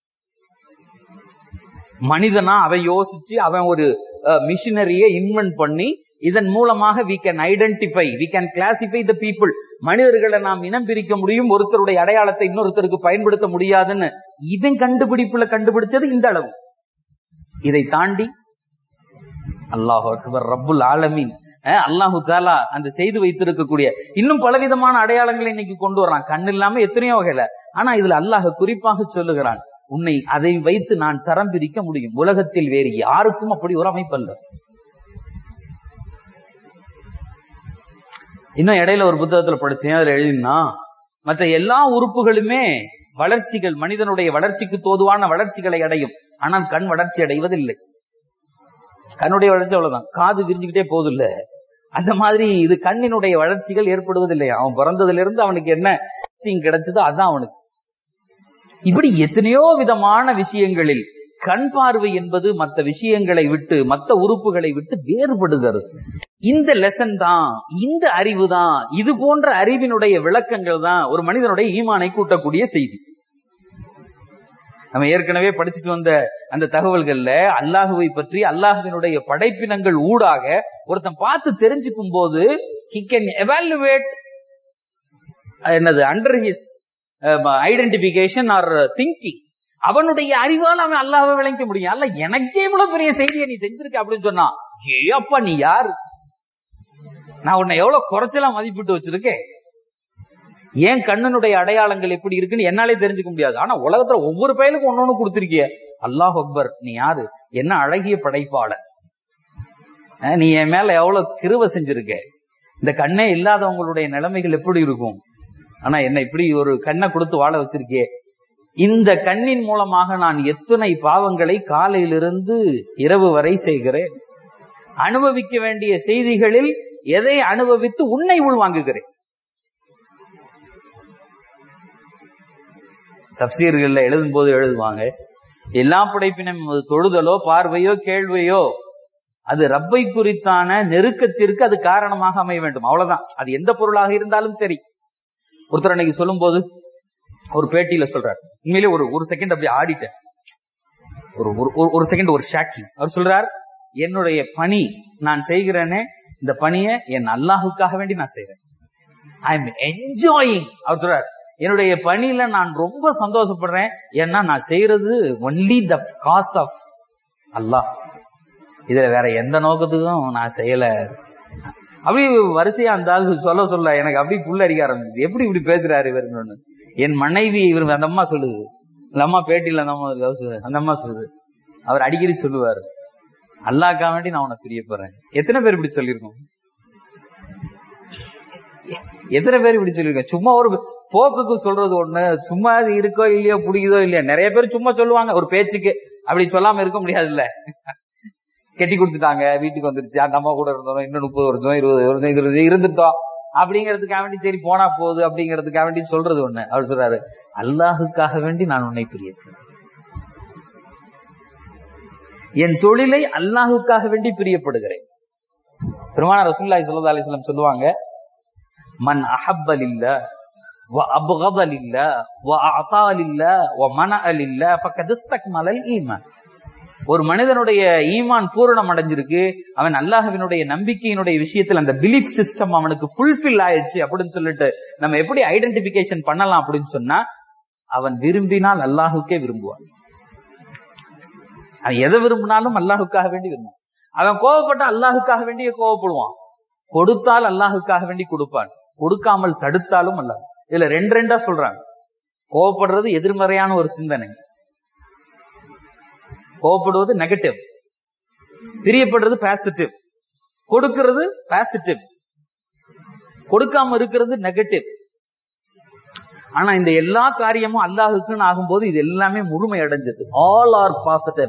மனிதனா அவன் யோசிச்சு அவன் ஒரு மிஷினரியை இன்வென்ட் பண்ணி இதன் மூலமாக we can identify we can classify the people மனிதர்களை நாம் இனம் பிரிக்க முடியும் ஒருத்தருடைய அடையாளத்தை இன்னொருத்தருக்கு பயன்படுத்த முடியாதுன்னு இவன் கண்டுபிடிப்புல கண்டுபிடிச்சது இந்த அளவு இதை தாண்டி அல்லாஹ் அக்பர் ரப்புல் ஆலமீன் அஹ், அல்லாஹு தாலா அந்த செய்து வைத்திருக்கக்கூடிய இன்னும் பலவிதமான அடையாளங்களை இன்னைக்கு கொண்டு வர்றான் கண் இல்லாம எத்தனையோ வகையில ஆனா இதுல அல்லாஹ் குறிப்பாக சொல்லுகிறான் உன்னை அதை வைத்து நான் தரம் பிரிக்க முடியும் உலகத்தில் வேறு யாருக்கும் அப்படி ஒரு அமைப்பல்ல இன்னும் இடையில ஒரு புத்தகத்துல படிச்சேன் அதுல எழுதினா மற்ற எல்லா உறுப்புகளுமே வளர்ச்சிகள் மனிதனுடைய வளர்ச்சிக்கு தோதுவான வளர்ச்சிகளை அடையும் ஆனால் கண் வளர்ச்சி அடைவதில்லை கண்ணுடைய வளர்ச்சி அவ்வளவுதான் காது விரிஞ்சுக்கிட்டே போதில்ல அந்த மாதிரி இது கண்ணினுடைய வளர்ச்சிகள் ஏற்படுவதில்லை அவன் பிறந்ததுல இருந்து அவனுக்கு என்ன vaccine கிடைச்சதோ அதான் அவனுக்கு இப்படி எத்தனையோ விதமான விஷயங்களில் கண் பார்வை என்பது மற்ற விஷயங்களை விட்டு மற்ற உறுப்புகளை விட்டு வேறுபடுகிறது இந்த லெசன் தான் இந்த அறிவு தான் இது போன்ற அறிவினுடைய விளக்கங்கள் தான் ஒரு மனிதனுடைய ஈமானை கூட்டக்கூடிய செய்தி நம்ம ஏற்கனவே படிச்சுட்டு வந்த அந்த தகவல்கள்ல அல்லாஹுவை பற்றி அல்லாஹுவினுடைய படைப்பினங்கள் ஊடாக ஒருத்தன் பார்த்து தெரிஞ்சுக்கும் போது he can evaluate என்னது under his identification or thinking அவனுடைய அறிவால் அவன் அல்லாஹ்வை விளங்க முடியும் அல்ல எனக்கே இவ்வளவு பெரிய செய்தியை நீ செஞ்சிருக்க அப்படின்னு சொன்னா ஏ அப்பா நீ யார் நான் உன்னை எவ்வளவு குறைச்சலாம் மதிப்பிட்டு வச்சிருக்கேன் ஏன் கண்ணனுடைய அடையாளங்கள் எப்படி இருக்குன்னு என்னாலே தெரிஞ்சுக்க முடியாது ஆனா உலகத்துல ஒவ்வொரு பயலுக்கும் ஒன்னொன்னு கொடுத்திருக்கிய அல்லாஹ் அக்பர் நீ யாரு என்ன அழகிய படைப்பாளர் அஹ் நீ என் மேல எவ்வளவு கிருவ செஞ்சிருக்க இந்த கண்ணே இல்லாதவங்களுடைய நிலைமைகள் எப்படி இருக்கும் ஆனா என்ன இப்படி ஒரு கண்ணை கொடுத்து வாழ வச்சிருக்கே இந்த கண்ணின் மூலமாக நான் எத்தனை பாவங்களை காலையிலிருந்து இரவு வரை செய்கிறேன் அனுபவிக்க வேண்டிய செய்திகளில் எதை அனுபவித்து உன்னை உள்வாங்குகிறேன் தப்சீர்கள்ல எழுதும் போது எழுதுவாங்க எல்லா படைப்பினும் தொழுதலோ பார்வையோ கேள்வியோ அது ரப்பை குறித்தான நெருக்கத்திற்கு அது காரணமாக அமைய வேண்டும் அவ்வளவுதான் அது எந்த பொருளாக இருந்தாலும் சரி ஒருத்தர் அன்னைக்கு சொல்லும் போது ஒரு பேட்டியில சொல்றார் உண்மையிலே ஒரு ஒரு செகண்ட் அப்படி ஆடிட்டேன் ஒரு ஒரு- ஒரு செகண்ட் ஒரு ஷாக்கி அவர் சொல்றார் என்னுடைய பணி நான் செய்கிறேனே இந்த பணியை என் அல்லாஹுக்காக வேண்டி நான் செய்றேன் ஐ எம் என்ஜாயிங் அவர் சொல்றார் என்னுடைய பணியில நான் ரொம்ப சந்தோஷப்படுறேன் ஏன்னா நான் செய்யறது only the cause of Allah இதுல வேற எந்த நோக்கத்துக்கும் நான் செய்யல அப்படி வரிசையா அந்த ஆள் சொல்ல சொல்ல எனக்கு அப்படி புல்ல அடிக்க ஆரம்பிச்சு எப்படி இப்படி பேசுறாரு இவருன்னு என் மனைவி இவர் அந்த அம்மா சொல்லுது அந்த அம்மா பேட்டியில அந்த அம்மா சொல்லுது. அந்த அம்மா சொல்லுது அவர் அடிக்கடி சொல்லுவாரு அல்லாக்கா வேண்டி நான் உனக்கு பிரியப்படுறேன் எத்தனை பேர் இப்படி சொல்லியிருக்கோம் எத்தனை பேர் இப்படி சொல்லியிருக்கோம் சும்மா ஒரு போக்குக்கு சொல்றது ஒண்ணு சும்மா அது இருக்கோ இல்லையோ பிடிக்குதோ இல்லையோ நிறைய பேர் சும்மா சொல்லுவாங்க ஒரு பேச்சுக்கு அப்படி சொல்லாம இருக்க முடியாதுல்ல கெட்டி கொடுத்துட்டாங்க வீட்டுக்கு வந்துருச்சு அந்த அம்மா கூட இருந்தோம் இன்னும் முப்பது வருஷம் இருபது வருஷம் இருபது வருஷம் இருந்துட்டோம் அப்படிங்கிறதுக்காக வேண்டி சரி போனா போகுது அப்படிங்கிறதுக்காக வேண்டி சொல்றது ஒண்ணு அவர் சொல்றாரு அல்லாஹுக்காக வேண்டி நான் உன்னை பிரியப்படுறேன் என் தொழிலை அல்லாஹுக்காக வேண்டி பிரியப்படுகிறேன் பெருமான ரசூலுல்லாஹி ஸல்லல்லாஹு அலைஹி வஸல்லம் சொல்லுவாங்க மன் அஹப்ப லில்லாஹ் வ அப்கத லில்லாஹ் வ அஅதா லில்லாஹ் வ மனஅ லில்லாஹ் ஃபக்கத் இஸ்தக்மலல் ஈமான் ஒரு மனிதனுடைய ஈமான் பூரணம் அடைஞ்சிருக்கு அவன் அல்லாஹ்வினுடைய நம்பிக்கையினுடைய விஷயத்தில் அந்த பிலீஃப் சிஸ்டம் அவனுக்கு ஃபுல்ஃபில் ஆயிடுச்சு அப்படின்னு சொல்லிட்டு நம்ம எப்படி ஐடென்டிபிகேஷன் பண்ணலாம் அப்படின்னு சொன்னா அவன் விரும்பினால் அல்லாஹுக்கே விரும்புவான் அவன் எதை விரும்பினாலும் அல்லாஹுக்காக வேண்டி விரும்புவான் அவன் கோவப்பட்ட அல்லாஹுக்காக வேண்டிய கோவப்படுவான் கொடுத்தால் அல்லாஹுக்காக வேண்டி கொடுப்பான் கொடுக்காமல் தடுத்தாலும் அல்லாஹ் இதுல ரெண்டு ரெண்டா சொல்றாங்க கோவப்படுறது எதிர்மறையான ஒரு சிந்தனை கோவப்படுவது நெகட்டிவ் பிரியப்படுறது பாசிட்டிவ் கொடுக்கிறது பாசிட்டிவ் கொடுக்காம இருக்கிறது நெகட்டிவ் ஆனா இந்த எல்லா காரியமும் அல்லாஹுக்குன்னு ஆகும்போது இது எல்லாமே முழுமை அடைஞ்சது ஆல் ஆர் பாசிட்டிவ்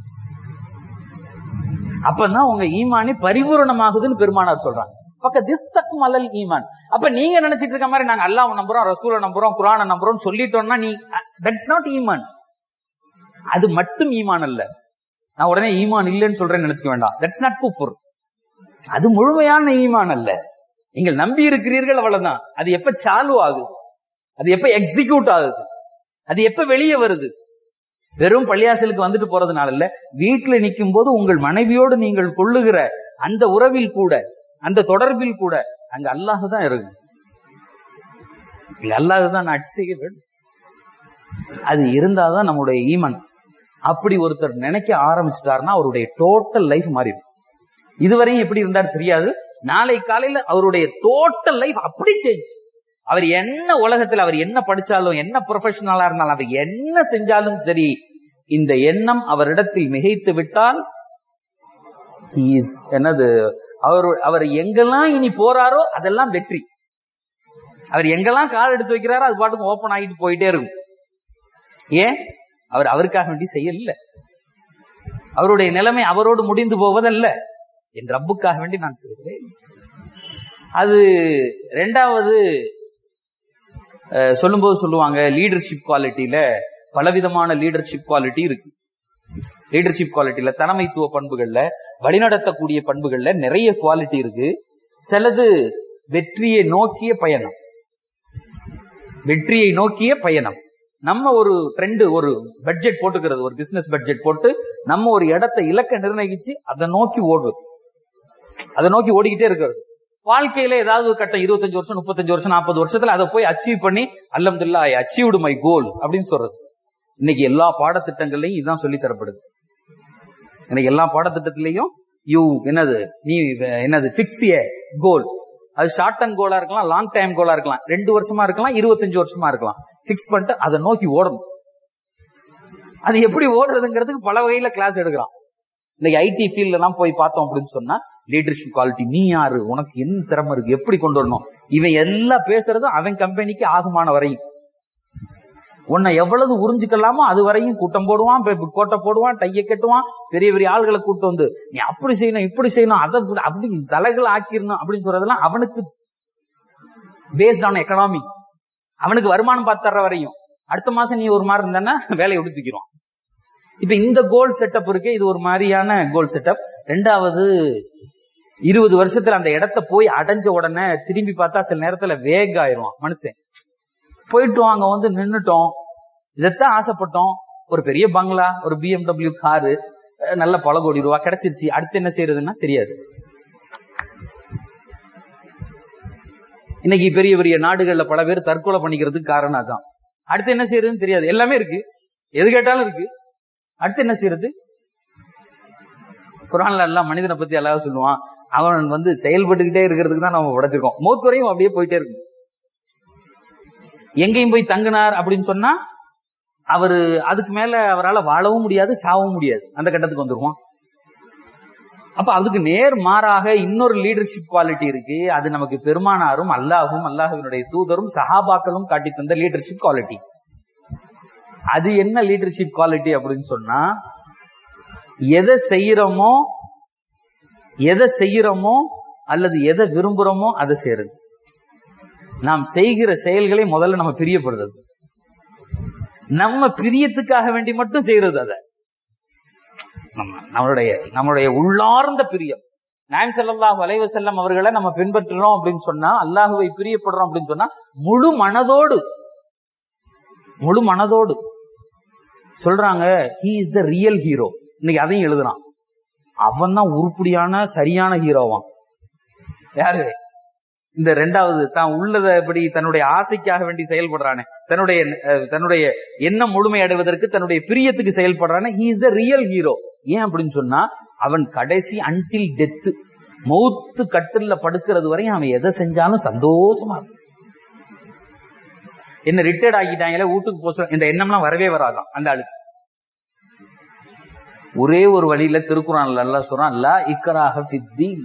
அப்பதான் உங்க ஈமானே பரிபூரணமாகுதுன்னு பெருமானார் சொல்றாங்க பக்க திஸ்தக் மலல் ஈமான் அப்ப நீங்க நினைச்சிட்டு இருக்க மாதிரி நாங்க அல்லாஹ் நம்புறோம் ரசூலை நம்புறோம் குரானை நம்புறோம் சொல்லிட்டோம்னா நீ தட்ஸ் நாட் ஈமான் அது மட்டும் ஈமான் அல்ல நான் உடனே ஈமான் இல்லைன்னு சொல்றேன்னு நினைச்சுக்க வேண்டாம் தட்ஸ் நாட் குஃபுர் அது முழுமையான ஈமான் அல்ல நீங்கள் நம்பி இருக்கிறீர்கள் அவ்வளவுதான் அது எப்ப சாலு ஆகுது அது எப்ப எக்ஸிக்யூட் ஆகுது அது எப்ப வெளியே வருது வெறும் பள்ளியாசலுக்கு வந்துட்டு போறதுனால இல்ல வீட்டுல நிற்கும் போது உங்கள் மனைவியோடு நீங்கள் கொள்ளுகிற அந்த உறவில் கூட அந்த தொடர்பில் கூட அங்க அல்லாஹ் தான் இருக்கு அல்லாஹ் தான் ஆட்சி செய்ய வேண்டும் அது இருந்தாதான் நம்முடைய ஈமன் அப்படி ஒருத்தர் நினைக்க ஆரம்பிச்சிட்டாருன்னா அவருடைய டோட்டல் லைஃப் மாறிடும் இதுவரையும் எப்படி இருந்தார் தெரியாது நாளை காலையில அவருடைய டோட்டல் லைஃப் அப்படி சேஞ்ச் அவர் என்ன உலகத்துல அவர் என்ன படிச்சாலும் என்ன ப்ரொஃபஷனலா இருந்தாலும் அவர் என்ன செஞ்சாலும் சரி இந்த எண்ணம் அவரிடத்தில் மிகைத்து விட்டால் he is என்னது அவர் அவர் எங்கெல்லாம் இனி போறாரோ அதெல்லாம் வெற்றி அவர் எங்கெல்லாம் கால் எடுத்து வைக்கிறாரோ அது பாட்டுக்கு ஓபன் ஆகிட்டு போயிட்டே இருக்கும் ஏன் அவர் அவருக்காக வேண்டி செய்யல அவருடைய நிலைமை அவரோடு முடிந்து போவதல்ல என் ரப்புக்காக வேண்டி நான் செய்கிறேன் அது ரெண்டாவது அஹ், சொல்லும்போது சொல்லுவாங்க லீடர்ஷிப் குவாலிட்டியில பலவிதமான லீடர்ஷிப் குவாலிட்டி இருக்கு லீடர்ஷிப் குவாலிட்டியில தலைமைத்துவ பண்புகள்ல வழிநடத்தக்கூடிய பண்புகள்ல நிறைய குவாலிட்டி இருக்கு சிலது வெற்றியை நோக்கிய பயணம் வெற்றியை நோக்கிய பயணம் நம்ம ஒரு ட்ரெண்ட் ஒரு பட்ஜெட் போட்டுக்கிறது ஒரு பிசினஸ் பட்ஜெட் போட்டு நம்ம ஒரு இடத்தை இலக்க நிர்ணயிச்சு அதை நோக்கி ஓடுறது அதை நோக்கி ஓடிக்கிட்டே இருக்கிறது வாழ்க்கையில ஏதாவது ஒரு கட்டம் இருபத்தஞ்சு வருஷம் முப்பத்தஞ்சு வருஷம் நாற்பது வருஷத்துல அதை போய் அச்சீவ் பண்ணி அல்லம்துல்லா ஐ அச்சீவ்டு மை கோல் அப்படின்னு சொல்றது இன்னைக்கு எல்லா பாடத்திட்டங்கள்லயும் இதுதான் சொல்லி தரப்படுது இன்னைக்கு எல்லா பாடத்திட்டத்திலையும் யூ என்னது நீ அஹ், என்னது பிக்ஸ் ஏ கோல் அது ஷார்ட் டர்ம் கோலா இருக்கலாம் லாங் டைம் கோலா இருக்கலாம் ரெண்டு வருஷமா இருக்கலாம் இருபத்தஞ்சு வருஷமா இருக்கலாம் பிக்ஸ் பண்ணிட்டு அதை நோக்கி ஓடணும் அது எப்படி ஓடுறதுங்கிறதுக்கு பல வகையில கிளாஸ் எடுக்கலாம் இன்னைக்கு ஐடி ஃபீல்ட்ல எல்லாம் போய் பார்த்தோம் அப்படின்னு சொன்னா லீடர்ஷிப் குவாலிட்டி நீ யாரு உனக்கு என்ன திறமை இருக்கு எப்படி கொண்டு வரணும் இவன் எல்லாம் பேசுறதும் அவன் கம்பெனிக்கு ஆகுமான வரையும் உன்னை எவ்வளவு உறிஞ்சுக்கலாமோ அது வரையும் கூட்டம் போடுவான் பெ- கோட்டை போடுவான் டையை கட்டுவான் பெரிய பெரிய ஆள்களை கூட்டம் வந்து நீ அப்படி செய்யணும் இப்படி செய்யணும் அதை இப்படி- அப்படி தலைகள் ஆக்கிடணும் அப்படின்னு சொல்றதெல்லாம் அவனுக்கு பேஸ்ட் ஆன் எக்கனாமி அவனுக்கு வருமானம் பார்த்து தர்ற வரையும் அடுத்த மாசம் நீ ஒரு மாதிரி இருந்தன்னா வேலையை விட்டு தூக்கிடுவான் இப்ப இந்த கோல் செட்டப் இருக்கு இது ஒரு மாதிரியான கோல் செட்டப் ரெண்டாவது இருபது வருஷத்துல அந்த இடத்த போய் அடைஞ்ச உடனே திரும்பி பார்த்தா சில நேரத்துல வேக ஆயிடுவான் மனுஷன் போயிட்டோம் அங்க வந்து நின்னுட்டோம் இதைத்தான் ஆசைப்பட்டோம் ஒரு பெரிய பங்களா ஒரு பிஎம்டபிள்யூ காரு அஹ் நல்ல பல கோடி ரூபா கிடைச்சிருச்சு அடுத்து என்ன செய்யறதுன்னா தெரியாது இன்னைக்கு பெரிய பெரிய நாடுகள்ல பல பேர் தற்கொலை பண்ணிக்கிறதுக்கு காரணம் அதான் அடுத்து என்ன செய்யறதுன்னு தெரியாது எல்லாமே இருக்கு எது கேட்டாலும் இருக்கு அடுத்து என்ன செய்யறது குரான்ல எல்லாம் மனிதனை பத்தி எல்லாம் சொல்லுவான் அவன் வந்து செயல்பட்டுக்கிட்டே இருக்கிறதுக்கு தான் நம்ம உடைச்சிருக்கோம் மூத்து வரையும் அப்படியே போயிட்டே இருக்கு எங்கேயும் போய் தங்கினார் அப்படின்னு சொன்னா அவரு அதுக்கு மேல அவரால் வாழவும் முடியாது சாகவும் முடியாது அந்த கட்டத்துக்கு வந்துருவான் அப்ப அதுக்கு நேர் மாறாக இன்னொரு லீடர்ஷிப் குவாலிட்டி இருக்கு அது நமக்கு பெருமானாரும் அல்லாஹும் அல்லாஹுவினுடைய தூதரும் சஹாபாக்களும் காட்டி தந்த லீடர்ஷிப் குவாலிட்டி அது என்ன லீடர்ஷிப் குவாலிட்டி அப்படின்னு சொன்னா எதை செய்யறோமோ எதை செய்யறோமோ அல்லது எதை விரும்புறோமோ அதை செய்யறது நாம் செய்கிற செயல்களை முதல்ல நம்ம பிரியப்படுறது நம்ம பிரியத்துக்காக வேண்டி மட்டும் செய்யறது அதை நம்ம நம்மளுடைய நம்மளுடைய உள்ளார்ந்த பிரியம் நாயம் ஸல்லல்லாஹு அலைஹி வஸல்லம் அவர்களை நம்ம பின்பற்றுறோம் அப்படின்னு சொன்னா அல்லாஹுவை பிரியப்படுறோம் அப்படின்னு சொன்னா முழு மனதோடு முழு மனதோடு சொல்றாங்க he is the real hero இன்னைக்கு அதையும் எழுதுறான் அவன் தான் உருப்படியான சரியான ஹீரோவான் யாரு இந்த ரெண்டாவது தான் உள்ளதபடி தன்னுடைய ஆசைக்காக வேண்டி செயல்படுறானே தன்னுடைய அஹ், தன்னுடைய எண்ணம் முழுமை அடைவதற்கு தன்னுடைய பிரியத்துக்கு செயல்படுறானே he is the real hero ஏன் அப்படின்னு சொன்னா அவன் கடைசி அன்டில் டெத் மௌத்து கட்டில்ல படுக்கிறது வரையும் அவன் எதை செஞ்சாலும் சந்தோஷமா இருக்கும் என்ன ரிட்டையர்ட் ஆகிட்டாங்களே வீட்டுக்கு போக இந்த எண்ணம்லாம் வரவே வராதான் அந்த ஆளுக்கு ஒரே ஒரு வழியில திருக்குறான்ல அல்லாஹ் சொல்றான் லா இக்கராக ஃபித்தீன்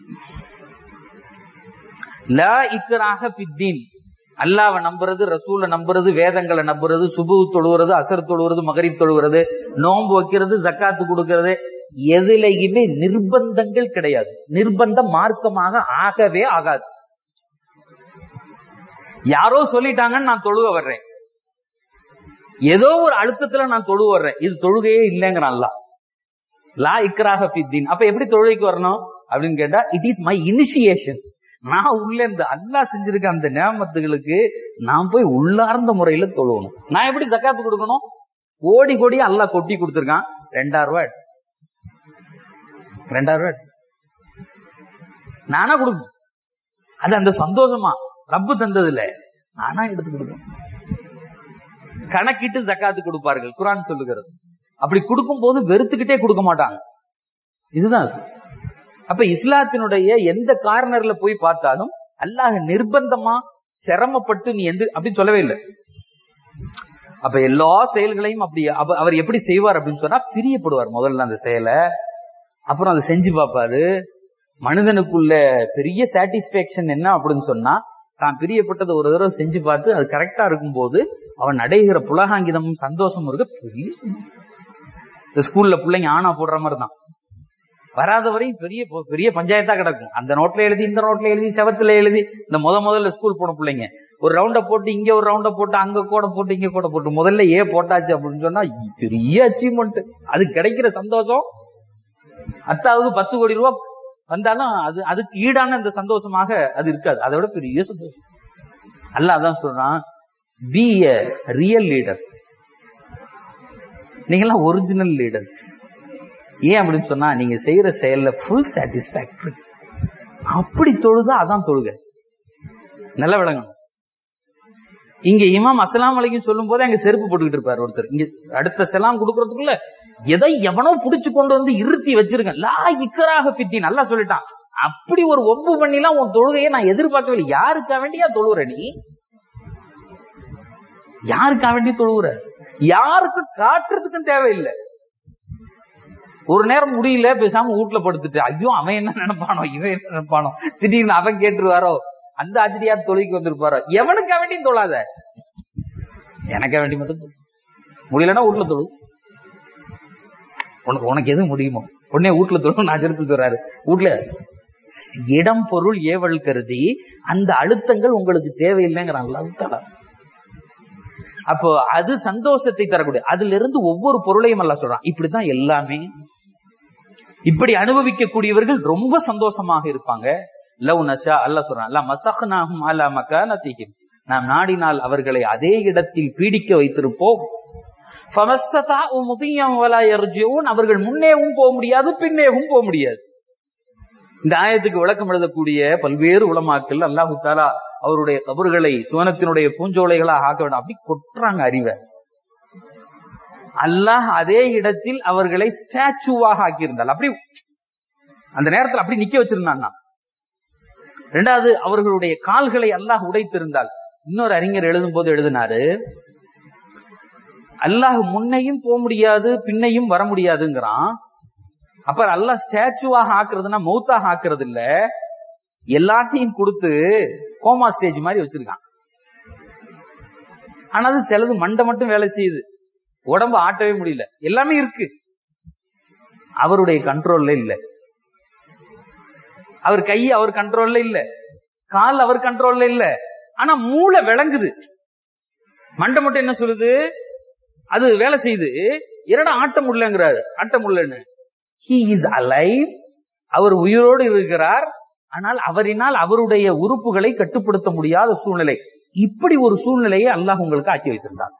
லா இக்கராக ஃபித்தீன் அல்லாவை நம்புறது ரசூலை நம்புறது வேதங்களை நம்புறது சுபு தொழுவுறது அசர் தொழுவுறது மகரிப் தொழுவுறது நோன்பு வைக்கிறது ஜக்காத்து கொடுக்கிறது எதுலையுமே நிர்பந்தங்கள் கிடையாது நிர்பந்த மார்க்கமாக ஆகவே ஆகாது யாரோ சொல்லிட்டாங்கன்னு நான் தொழுக வர்றேன் ஏதோ ஒரு அழுத்தத்துல நான் தொழுக வர்றேன் இது தொழுகையே இல்லைங்கிறான் அல்லாஹ் லா இக்ராக ஃபித்தீன் அப்ப எப்படி தொழுகைக்கு வரணும் அப்படின்னு கேட்டா இட் இஸ் மை இனிஷியேஷன் நான் உள்ள இருந்து அல்லாஹ் செஞ்சிருக்க அந்த நேமத்துகளுக்கு நான் போய் உள்ளார்ந்த முறையில தொழுவணும் நான் எப்படி ஜக்காத்து கொடுக்கணும் கோடி கோடி அல்லாஹ் கொட்டி கொடுத்திருக்கான் ரெண்டாயிரம் ரூபாய் எடு. ரெண்டாயிரம் ரூபாய் எடு. நானா கொடுக்கணும் அது அந்த சந்தோஷமா ரப்பு தந்தது இல்ல நானா எடுத்து கொடுக்கணும் கணக்கிட்டு ஜக்காத்து கொடுப்பார்கள் குரான் சொல்லுகிறது அப்படி கொடுக்கும் போது வெறுத்துக்கிட்டே கொடுக்க மாட்டாங்க இதுதான் அது. அப்ப இஸ்லாத்தினுடைய எந்த கார்னர்ல போய் பார்த்தாலும் அல்லாஹ் நிர்பந்தமா சிரமப்பட்டு நீ எந்த அப்படின்னு சொல்லவே இல்லை அப்ப எல்லா செயல்களையும் அப்படி அவ- அவர் எப்படி செய்வார் அப்படின்னு சொன்னா பிரியப்படுவார் முதல்ல அந்த செயலை அப்புறம் அதை செஞ்சு பார்ப்பாரு மனிதனுக்குள்ள பெரிய சாட்டிஸ்பேக்ஷன் என்ன அப்படின்னு சொன்னா தான் பிரியப்பட்டதை ஒரு தடவை செஞ்சு பார்த்து அது கரெக்டா இருக்கும்போது அவன் அடைகிற புலகாங்கிதமும் சந்தோஷமும் இருக்க பெரிய சந்தோஷம். இந்த ஸ்கூல்ல பிள்ளைங்க ஆனா போடுற மாதிரி தான் வராத வரையும் பெரிய பெரிய பஞ்சாயத்தா கிடக்கும் அந்த நோட்ல எழுதி இந்த நோட்ல எழுதி செவத்துல எழுதி இந்த முத முதல்ல ஸ்கூல் போன பிள்ளைங்க ஒரு ரவுண்ட போட்டு இங்க ஒரு ரவுண்ட போட்டு அங்க கூட போட்டு இங்க கூட போட்டு முதல்ல ஏ போட்டாச்சு அப்படின்னு சொன்னா பெரிய அச்சீவ்மெண்ட் அது கிடைக்கிற சந்தோஷம் அத்தாவது பத்து கோடி ரூபாய் வந்தாலும் அது அதுக்கு ஈடான இந்த சந்தோஷமாக அது இருக்காது அதை விட பெரிய சந்தோஷம் அல்ல அதான் சொல்றான் பி எ ரியல் லீடர் நீங்களாம் ஒரிஜினல் லீடர்ஸ் ஏன் அப்படின்னு சொன்னா நீங்க செய்யற செயல்ல ஃபுல் சாட்டிஸ்பாக்டரி அப்படி தொழுதா அதான் தொழுக நல்ல விளங்கணும் இங்க இமாம் அஸ்ஸலாமு அலைக்கும் சொல்லும் போது அங்க செருப்பு போட்டுக்கிட்டு இருப்பாரு ஒருத்தர் இங்க அடுத்த செலாம் கொடுக்கறதுக்குள்ள எதை எவனோ புடிச்சு கொண்டு வந்து இருத்தி வச்சிருக்கேன் லா இக்கராக பித்தி நல்லா சொல்லிட்டான் அப்படி ஒரு ஒப்பு பண்ணிலாம் உன் தொழுகையை நான் எதிர்பார்க்கவே இல்லை யாருக்கா வேண்டியா தொழுவுற நீ யாருக்கா வேண்டி தொழுவுற யாருக்கு காட்டுறதுக்கும் தேவையில்லை ஒரு நேரம் முடியல பேசாம வீட்டுல படுத்துட்டு ஐயோ அவன் என்ன நினைப்பானோ இவன் என்ன நினைப்பானோ திடீர்னு அவன் கேட்டுருவாரோ அந்த ஆச்சரியார் தொழுகைக்கு வந்திருப்பாரோ எவனுக்கா வேண்டியும் தொழாத எனக்கா வேண்டி மட்டும் தொழு. முடியலன்னா வீட்டுல தொழு உனக்கு உனக்கு எது முடியுமோ உடனே வீட்டுல தொழு நான் எடுத்து சொல்றாரு வீட்டுல இடம் பொருள் ஏவல் கருதி அந்த அழுத்தங்கள் உங்களுக்கு தேவையில்லைங்கிறான் அழுத்தல அப்போ அது சந்தோஷத்தை தரக்கூடிய அதுல இருந்து ஒவ்வொரு பொருளையும் அல்ல சொல்றான் இப்படிதான் எல்லாமே இப்படி அனுபவிக்கக்கூடியவர்கள் ரொம்ப சந்தோஷமாக இருப்பாங்க லவ் நஷா அல்ல சொல்றான் அல்ல மசஹ்னாஹும் அலா மகானதிஹிம் நாம் நாடினால் அவர்களை அதே இடத்தில் பீடிக்க வைத்திருப்போம் ஃபமஸ்ததாஉ முதியம் வலா யர்ஜிஊன் அவர்கள் முன்னேவும் போக முடியாது பின்னேவும் போக முடியாது இந்த ஆயத்துக்கு விளக்கம் எழுதக்கூடிய பல்வேறு உலமாக்கள் அல்லாஹு தாலா அவருடைய கபறுகளை சுவனத்தினுடைய பூஞ்சோலைகளாக ஆக்க வேண்டும் அப்படி கொட்டுறாங்க அறிவை அல்லாஹ் அதே இடத்தில் அவர்களை ஸ்டாச்சுவாக ஆக்கியிருந்தால் அப்படி அந்த நேரத்தில் அப்படி நிக்க வச்சிருந்தான் ரெண்டாவது அவர்களுடைய கால்களை அல்லாஹ் உடைத்திருந்தால் இன்னொரு அறிஞர் எழுதும் போது எழுதினாரு அல்லாஹ் முன்னையும் போக முடியாது பின்னையும் வர முடியாதுங்கிறான் அப்ப அல்லாஹ் ஸ்டாச்சுவாக ஆக்குறதுன்னா மௌத்தாக ஆக்குறது இல்ல எல்லாத்தையும் கொடுத்து கோமா ஸ்டேஜ் மாதிரி வச்சிருக்கான் ஆனா அது சிலது மண்டை மட்டும் வேலை செய்யுது உடம்பு ஆட்டவே முடியல எல்லாமே இருக்கு அவருடைய கண்ட்ரோல்ல இல்ல அவர் கை அவர் கண்ட்ரோல்ல இல்ல கால் அவர் கண்ட்ரோல்ல இல்ல ஆனா மூளை விளங்குது மண்டை மட்டும் என்ன சொல்லுது அது வேலை செய்யுது இரடா ஆட்ட முடியலங்கிறாரு ஆட்ட முடியலன்னு ஹி இஸ் அலைவ் அவர் உயிரோடு இருக்கிறார் ஆனால் அவரினால் அவருடைய உறுப்புகளை கட்டுப்படுத்த முடியாத சூழ்நிலை இப்படி ஒரு சூழ்நிலையை அல்லாஹ் உங்களுக்கு ஆக்கி வைத்திருந்தார்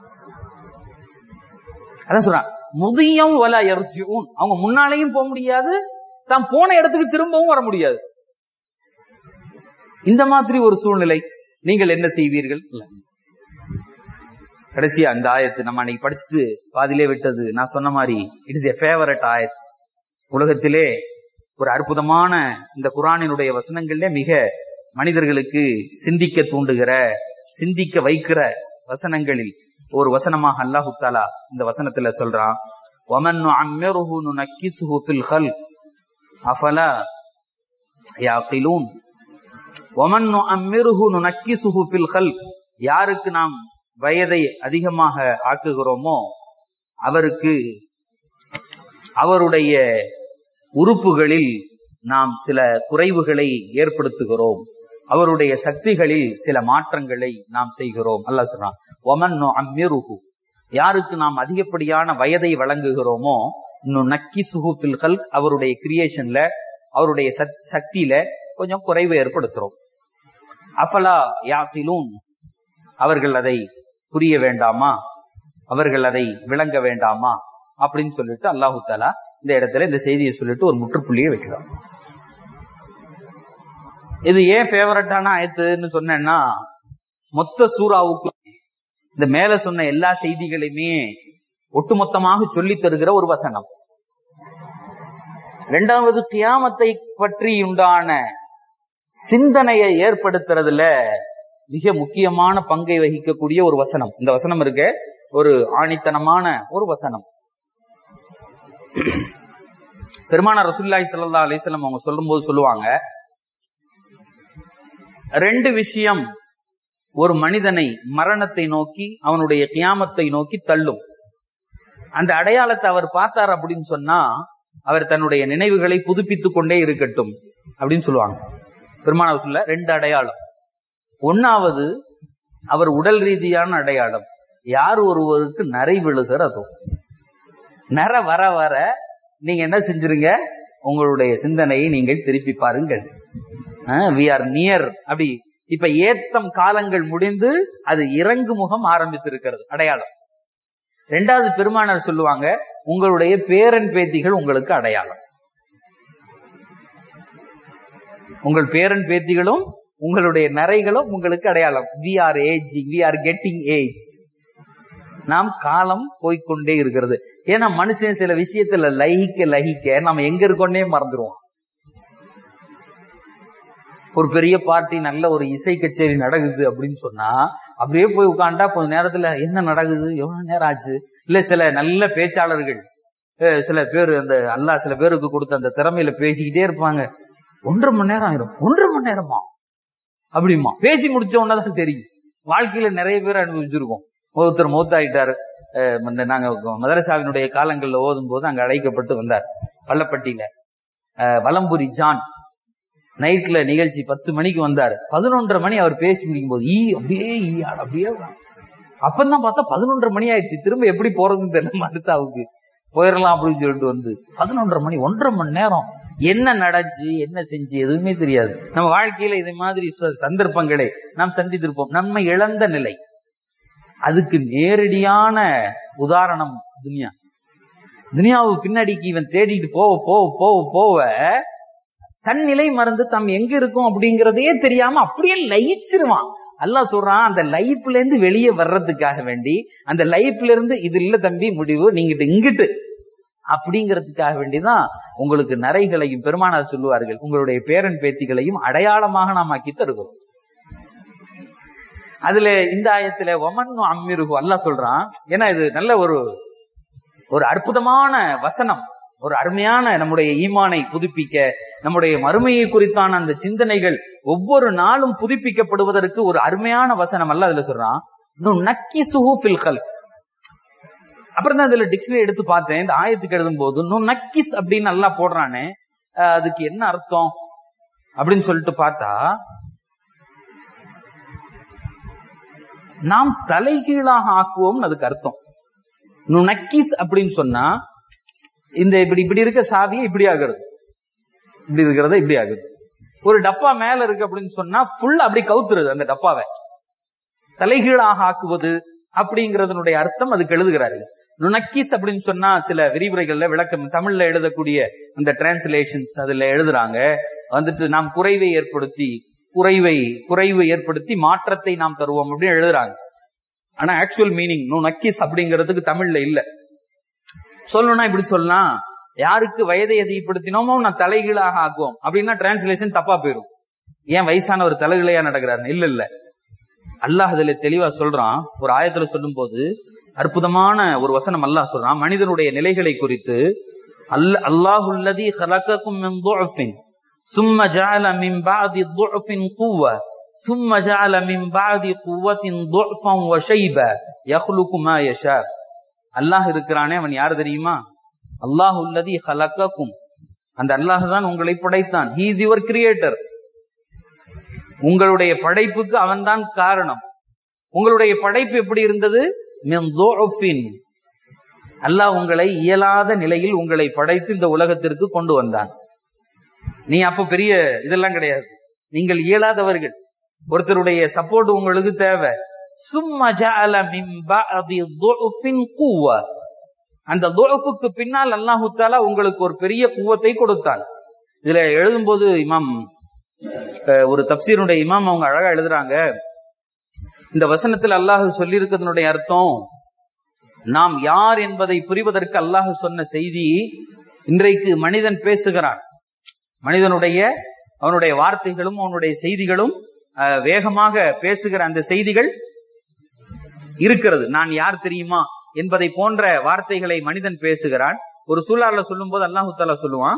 அதான் சொல்றான் முதியம் வல எர்ஜியூன் அவங்க முன்னாலேயும் போக முடியாது தான் போன இடத்துக்கு திரும்பவும் வர முடியாது இந்த மாதிரி ஒரு சூழ்நிலை நீங்கள் என்ன செய்வீர்கள் இல்ல கடைசியா அந்த ஆயத்து நம்ம அன்னைக்கு படிச்சுட்டு பாதிலே விட்டது நான் சொன்ன மாதிரி இட் இஸ் எ ஃபேவரட் ஆயத் உலகத்திலே ஒரு அற்புதமான இந்த குரானினுடைய வசனங்கள்ல மிக மனிதர்களுக்கு சிந்திக்க தூண்டுகிற சிந்திக்க வைக்கிற வசனங்களில் ஒரு வசனமாக அல்லாஹு தாலா இந்த வசனத்துல சொல்றான் وَمَن نُعَمِّرُهُ نُنَكِّسُهُ فِي الْخَلْقِ أَفَلَا يَعْقِلُونَ وَمَن نُعَمِّرُهُ نُنَكِّسُهُ فِي الْخَلْقِ யாருக்கு நாம் வயதை அதிகமாக ஆக்குகிறோமோ அவருக்கு அவருடைய உறுப்புகளில் நாம் சில குறைவுகளை ஏற்படுத்துகிறோம் அவருடைய சக்திகளில் சில மாற்றங்களை நாம் செய்கிறோம் அல்ல சொல்றான் ஒமன் அம்மிருஹு யாருக்கு நாம் அதிகப்படியான வயதை வழங்குகிறோமோ இன்னும் நக்கி சுகுப்பில்கள் அவருடைய கிரியேஷன்ல அவருடைய சக்தியில கொஞ்சம் குறைவை ஏற்படுத்துறோம் அஃபலா யாத்திலும் அவர்கள் அதை புரிய வேண்டாமா அவர்கள் அதை விளங்க வேண்டாமா அப்படின்னு சொல்லிட்டு அல்லாஹு தாலா இந்த இடத்துல இந்த செய்தியை சொல்லிட்டு ஒரு முற்றுப்புள்ளியை வைக்கிறார் இது ஏன் ஃபேவரட்டான ஆயத்துன்னு சொன்னேன்னா மொத்த சூறாவுக்கு இந்த மேல சொன்ன எல்லா செய்திகளையுமே ஒட்டுமொத்தமாக சொல்லி தருகிற ஒரு வசனம் இரண்டாவது கியாமத்தை பற்றி உண்டான சிந்தனையை ஏற்படுத்துறதுல மிக முக்கியமான பங்கை வகிக்கக்கூடிய ஒரு வசனம் இந்த வசனம் இருக்க ஒரு ஆணித்தனமான ஒரு வசனம் பெருமான ரசுல்லாய் சல்லா அலிஸ்லாம் அவங்க சொல்லும் போது சொல்லுவாங்க ரெண்டு விஷயம் ஒரு மனிதனை மரணத்தை நோக்கி அவனுடைய கியாமத்தை நோக்கி தள்ளும் அந்த அடையாளத்தை அவர் பார்த்தார் அப்படின்னு சொன்னா அவர் தன்னுடைய நினைவுகளை புதுப்பித்துக் கொண்டே இருக்கட்டும் அப்படின்னு சொல்லுவாங்க பெருமான சொல்ல ரெண்டு அடையாளம் ஒன்னாவது அவர் உடல் ரீதியான அடையாளம் யார் ஒருவருக்கு நரை விழுகிறதோ நர வர வர நீங்க என்ன செஞ்சிருங்க உங்களுடைய சிந்தனையை நீங்கள் திருப்பி பாருங்கள் வி ஆர் நியர் அப்படி இப்ப ஏத்தம் காலங்கள் முடிந்து அது இறங்கு முகம் ஆரம்பித்திருக்கிறது அடையாளம் ரெண்டாவது பெருமானார் சொல்லுவாங்க உங்களுடைய பேரன் பேத்திகள் உங்களுக்கு அடையாளம் உங்கள் பேரன் பேத்திகளும் உங்களுடைய நரைகளும் உங்களுக்கு அடையாளம் we are ageing we are getting age நாம் காலம் போய்கொண்டே இருக்கிறது ஏன்னா மனுஷன் சில விஷயத்துல லகிக்க லகிக்க நம்ம எங்க இருக்கோன்னே மறந்துடுவோம் ஒரு பெரிய பார்ட்டி நல்ல ஒரு இசை கச்சேரி நடக்குது அப்படின்னு சொன்னா அப்படியே போய் உட்காண்டா கொஞ்ச நேரத்துல என்ன நடக்குது எவ்வளவு நேரம் ஆச்சு இல்ல சில நல்ல பேச்சாளர்கள் சில பேர் அந்த அல்லா சில பேருக்கு கொடுத்த அந்த திறமையில பேசிக்கிட்டே இருப்பாங்க ஒன்றரை மணி நேரம் ஆயிரும் ஒன்றரை மணி நேரமா அப்படிமா பேசி முடிச்ச உடனேதான் தெரியும் வாழ்க்கையில நிறைய பேர் அனுபவிச்சிருக்கோம் ஒருத்தர் மூத்தாயிட்டாரு அஹ், இந்த நாங்க மதரசாவினுடைய காலங்கள்ல ஓதும் போது அங்க அழைக்கப்பட்டு வந்தார் பள்ளப்பட்டியில அஹ், வலம்புரி ஜான் நைட்ல நிகழ்ச்சி பத்து மணிக்கு வந்தார் பதினொன்றரை மணி அவர் பேசி முடிக்கும் போது ஈ அப்படியே ஈ ஆட அப்படியே வரும். அப்பதான் பார்த்தா பதினொன்றரை மணி ஆயிடுச்சு திரும்ப எப்படி போறதுன்னு தெரியல மதரசாவுக்கு போயிடலாம் அப்படின்னு சொல்லிட்டு வந்து பதினொன்றரை மணி ஒன்றரை மணி நேரம் என்ன நடந்துச்சு என்ன செஞ்சு எதுவுமே தெரியாது நம்ம வாழ்க்கையில இது மாதிரி ச- சந்தர்ப்பங்களை நாம் சந்தித்திருப்போம் நம்மை இழந்த நிலை அதுக்கு நேரடியான உதாரணம் துனியா துனியாவுக்கு பின்னாடிக்கு இவன் தேடிட்டு போக போக போக போக தன் நிலை மறந்து தம் எங்க இருக்கோம் அப்படிங்கறதே தெரியாம அப்படியே லயிச்சிருவான் அல்லாஹ் சொல்றான் அந்த லைஃப்ல இருந்து வெளியே வர்றதுக்காக வேண்டி அந்த லைஃப்ல இருந்து இது இல்ல தம்பி முடிவு நீங்கிட்டு இங்கிட்டு அப்படிங்கிறதுக்காக வேண்டிதான் உங்களுக்கு நரைகளையும் பெருமானார் சொல்லுவார்கள் உங்களுடைய பேரன் பேத்திகளையும் அடையாளமாக நாம் ஆக்கி தருகிறோம் அதுல இந்த ஆயத்துல ஒமன் அம்மிருகு அல்லாஹ் சொல்றான் ஏன்னா இது நல்ல ஒரு ஒரு அற்புதமான வசனம் ஒரு அருமையான நம்முடைய ஈமானை புதுப்பிக்க நம்முடைய மறுமையை குறித்தான அந்த சிந்தனைகள் ஒவ்வொரு நாளும் புதுப்பிக்கப்படுவதற்கு ஒரு அருமையான வசனம் அல்ல அதுல சொல்றான் நக்கி சுஹு பில்கல் அப்புறம் தான் இதுல டிக்ஷனரி எடுத்து பார்த்தேன் இந்த ஆயத்துக்கு எழுதும் போது நு நக்கிஸ் அப்படின்னு நல்லா போடுறானே அஹ் அதுக்கு என்ன அர்த்தம் அப்படின்னு சொல்லிட்டு பார்த்தா நாம் தலைகீழாக ஆக்குவோம் அதுக்கு அர்த்தம் நுணக்கிஸ் அப்படின்னு சொன்னா இந்த இப்படி இப்படி இருக்க சாவியை இப்படி ஆகுறது இப்படி இருக்கிறத இப்படி ஆகுது ஒரு டப்பா மேல இருக்கு அப்படின்னு சொன்னா ஃபுல் அப்படி கவுத்துறது அந்த டப்பாவை தலைகீழாக ஆக்குவது அப்படிங்கறதனுடைய அர்த்தம் அதுக்கு எழுதுகிறாரு நுணக்கிஸ் அப்படின்னு சொன்னா சில விரிவுரைகள்ல விளக்கம் தமிழ்ல எழுதக்கூடிய அந்த டிரான்ஸ்லேஷன்ஸ் அதுல எழுதுறாங்க வந்துட்டு நாம் குறைவை ஏற்படுத்தி குறைவை குறைவு ஏற்படுத்தி மாற்றத்தை நாம் தருவோம் அப்படின்னு எழுதுறாங்க ஆனா ஆக்சுவல் மீனிங் நுணக்கிஸ் அப்படிங்கிறதுக்கு தமிழ்ல இல்ல சொல்லணும்னா இப்படி சொல்லலாம் யாருக்கு வயதை அதிகப்படுத்தினோமோ நான் தலைகீழாக ஆக்குவோம் அப்படின்னா டிரான்ஸ்லேஷன் தப்பா போயிடும் ஏன் வயசான ஒரு தலைகீழையா நடக்கிறாரு இல்ல இல்ல அல்லாஹ் அதுல தெளிவா சொல்றான் ஒரு ஆயத்துல சொல்லும் போது அற்புதமான ஒரு வசனம் அல்லாஹ் சொல்றான் மனிதனுடைய நிலைகளை குறித்து அல்ல அல்லாஹுல்லதி خلقكم من ضعف ثم جعل من بعد ضعف قوة ثم جعل من بعد قوة ضعفا وشيبا يخلق ما يشاء அல்லாஹ் இருக்கிறானே அவன் யார் தெரியுமா அல்லாஹ் உள்ளதி ஹலக்கும் அந்த அல்லாஹ் தான் உங்களை படைத்தான் ஹீ இஸ் யுவர் கிரியேட்டர் உங்களுடைய படைப்புக்கு அவன்தான் காரணம் உங்களுடைய படைப்பு எப்படி இருந்தது மின் துஅஃபின். அல்லாஹ் உங்களை இயலாத நிலையில் உங்களை படைத்து இந்த உலகத்திற்கு கொண்டு வந்தான் நீ அப்ப பெரிய இதெல்லாம் கிடையாது நீங்கள் இயலாதவர்கள் ஒருத்தருடைய சப்போர்ட் உங்களுக்கு தேவை சும்மா ஜஅல மின் பஅதி துஅஃபின் குவா அந்த துஅஃபுக்கு பின்னால் அல்லாஹு தஆலா உங்களுக்கு ஒரு பெரிய குவத்தை கொடுத்தான் இதுல எழுதும்போது இமாம் அஹ், ஒரு தப்சீருடைய இமாம் அவங்க அழகா எழுதுறாங்க இந்த வசனத்தில் அல்லாஹ் சொல்லியிருக்கிறதுனுடைய அர்த்தம் நாம் யார் என்பதை புரிவதற்கு அல்லாஹ் சொன்ன செய்தி இன்றைக்கு மனிதன் பேசுகிறான் மனிதனுடைய அவனுடைய வார்த்தைகளும் அவனுடைய செய்திகளும் அஹ், வேகமாக பேசுகிற அந்த செய்திகள் இருக்கிறது நான் யார் தெரியுமா என்பதை போன்ற வார்த்தைகளை மனிதன் பேசுகிறான் ஒரு சூழல்ல சொல்லும் போது அல்லாஹு தாலா சொல்லுவான்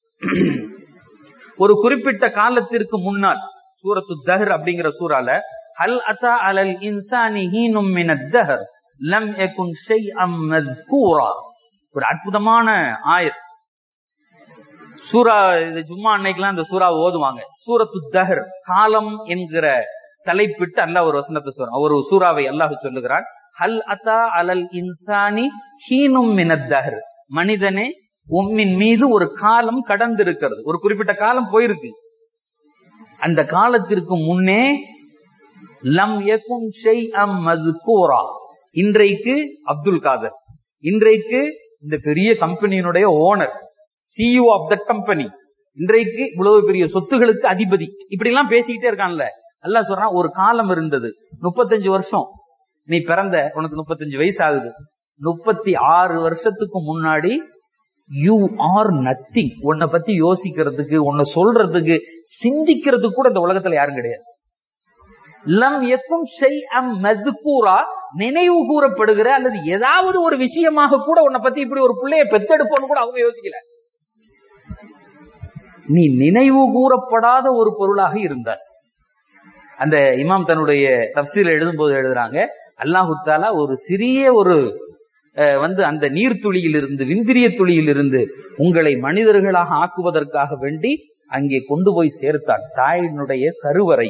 ஒரு குறிப்பிட்ட காலத்திற்கு முன்னால் சூரத்து தஹர் அப்படிங்கிற சூறால ஹல் அத்தா அலல் இன்சானி ஹீனும் மினத் தஹர் லம் யகுன் ஷைஅம் மذ்கூரா ஒரு அற்புதமான ஆயத் சூரா இது ஜும்மா அன்னைக்கெல்லாம் இந்த சூறா ஓதுவாங்க சூரத்து தஹர் காலம் என்கிற தலைப்பிட்டு அல்லாஹ் ஒரு வசனத்தை சொல்றான் ஒரு சூறாவை அல்லாஹ் சொல்லுகிறான் ஹல் அத்தா அலல் இன்சானி ஹீனும் மினத் தஹர் மனிதனே உம்மின் மீது ஒரு காலம் கடந்திருக்கிறது ஒரு குறிப்பிட்ட காலம் போயிருக்கு அந்த காலத்திற்கு முன்னே லம் யகுன் ஷைஅம் மذ்கூரா இன்றைக்கு அப்துல் காதர் இன்றைக்கு இந்த பெரிய கம்பெனியினுடைய owner CEO of that company இன்றைக்கு இவ்வளவு பெரிய சொத்துகளுக்கு அதிபதி இப்படி எல்லாம் பேசிக்கிட்டே இருக்கான்ல அல்லாஹ் சொல்றான் ஒரு காலம் இருந்தது முப்பத்தஞ்சு வருஷம் நீ பிறந்த உனக்கு முப்பத்தஞ்சு வயசு ஆகுது முப்பத்தி ஆறு வருஷத்துக்கு முன்னாடி யூ ஆர் நத்திங் உன்னை பத்தி யோசிக்கிறதுக்கு உன்னை சொல்றதுக்கு சிந்திக்கிறதுக்கு கூட இந்த உலகத்துல யாரும் கிடையாது லம் எக்கும் ஷை அம் மதுக்கூரா நினைவு கூறப்படுகிற அல்லது ஏதாவது ஒரு விஷயமாக கூட உன்னை பத்தி இப்படி ஒரு பிள்ளைய பெத்தெடுப்போன்னு கூட அவங்க யோசிக்கல நீ நினைவு கூறப்படாத ஒரு பொருளாக இருந்தார் அந்த இமாம் தன்னுடைய தப்சீல எழுதும்போது எழுதுறாங்க அல்லாஹு தாலா ஒரு சிறிய ஒரு அஹ், வந்து அந்த நீர்த்துளியிலிருந்து விந்திரிய துளியிலிருந்து உங்களை மனிதர்களாக ஆக்குவதற்காக வேண்டி அங்கே கொண்டு போய் சேர்த்தான் தாயினுடைய கருவறை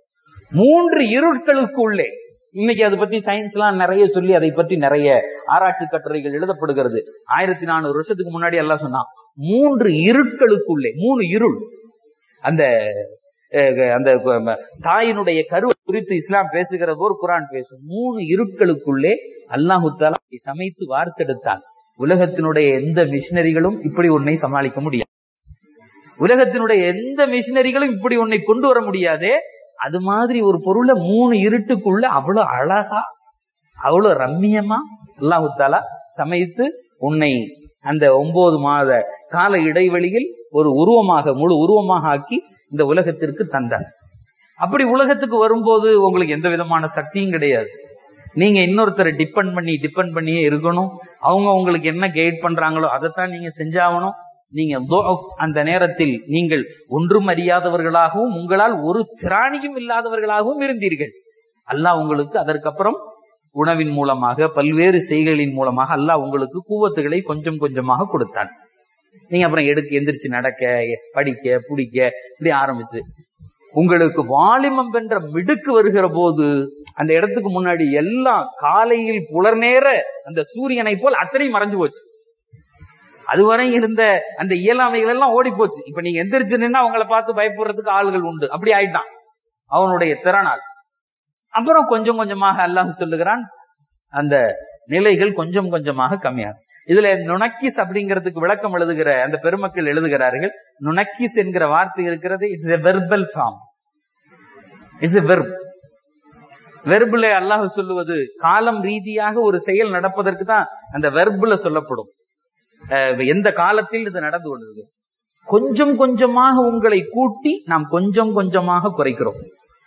மூன்று இருட்களுக்குள்ளே இன்னைக்கு அதை பத்தி சயின்ஸ் எல்லாம் நிறைய சொல்லி அதை பற்றி நிறைய ஆராய்ச்சி கட்டுரைகள் எழுதப்படுகிறது ஆயிரத்தி நானூறு வருஷத்துக்கு முன்னாடி எல்லாம் சொன்னான் மூன்று இருட்களுக்குள்ளே மூணு இருள் அந்த அஹ், அந்த அஹ், தாயினுடைய கருவை குறித்து இஸ்லாம் பேசுகிற போது குரான் பேசும் மூணு இருட்களுக்குள்ளே அல்லாஹு தாலா சமைத்து வார்த்தெடுத்தான் உலகத்தினுடைய எந்த மிஷினரிகளும் இப்படி உன்னை சமாளிக்க முடியாது உலகத்தினுடைய எந்த மிஷினரிகளும் இப்படி உன்னை கொண்டு வர முடியாதே அது மாதிரி ஒரு பொருளை மூணு இருட்டுக்குள்ள அவ்வளவு அழகா அவ்வளவு ரம்மியமா அல்லாஹு தாலா சமைத்து உன்னை அந்த ஒன்பது மாத கால இடைவெளியில் ஒரு உருவமாக முழு உருவமாக ஆக்கி இந்த உலகத்திற்கு தந்தார் அப்படி உலகத்துக்கு வரும்போது உங்களுக்கு எந்த விதமான சக்தியும் கிடையாது நீங்க இன்னொருத்தரை டிபெண்ட் பண்ணி டிபெண்ட் பண்ணியே இருக்கணும் அவங்க உங்களுக்கு என்ன கைட் பண்றாங்களோ அதைத்தான் நீங்க செஞ்சாகணும் நீங்க துஅஃப் அந்த நேரத்தில் நீங்கள் ஒன்றும் அறியாதவர்களாகவும் உங்களால் ஒரு திராணியும் இல்லாதவர்களாகவும் இருந்தீர்கள் அல்லாஹ் உங்களுக்கு அதற்கப்புறம் உணவின் மூலமாக பல்வேறு செய்கைகளின் மூலமாக அல்லாஹ் உங்களுக்கு கூவத்துகளை கொஞ்சம் கொஞ்சமாக கொடுத்தான் நீங்க அப்புறம் எடுக்க எந்திரிச்சு நடக்க படிக்க புடிக்க இப்படி ஆரம்பிச்சு உங்களுக்கு வாலிமம் என்ற மிடுக்கு வருகிற போது அந்த இடத்துக்கு முன்னாடி எல்லாம் காலையில் புலர் நேர அந்த சூரியனை போல் அத்தனை மறைஞ்சு போச்சு அதுவரை இருந்த அந்த இயலாமைகள் எல்லாம் ஓடி போச்சு இப்ப நீங்க எந்திரிச்சு நின்னா அவங்கள பார்த்து பயப்படுறதுக்கு ஆளுகள் உண்டு அப்படி ஆயிட்டான் அவனுடைய திறனால் அப்புறம் கொஞ்சம் கொஞ்சமாக அல்லாஹ் சொல்லுகிறான் அந்த நிலைகள் கொஞ்சம் கொஞ்சமாக கம்மியாகும் இதுல நுணக்கிஸ் அப்படிங்கிறதுக்கு விளக்கம் எழுதுகிற அந்த பெருமக்கள் எழுதுகிறார்கள் நுணக்கிஸ் என்கிற வார்த்தை இருக்கிறது it's a verbal form it's a verb வெர்புல அல்லாஹ் சொல்லுவது காலம் ரீதியாக ஒரு செயல் நடப்பதற்கு தான் அந்த வெர்புல சொல்லப்படும் அஹ் எந்த காலத்தில் இது நடந்து கொண்டது கொஞ்சம் கொஞ்சமாக உங்களை கூட்டி நாம் கொஞ்சம் கொஞ்சமாக குறைக்கிறோம்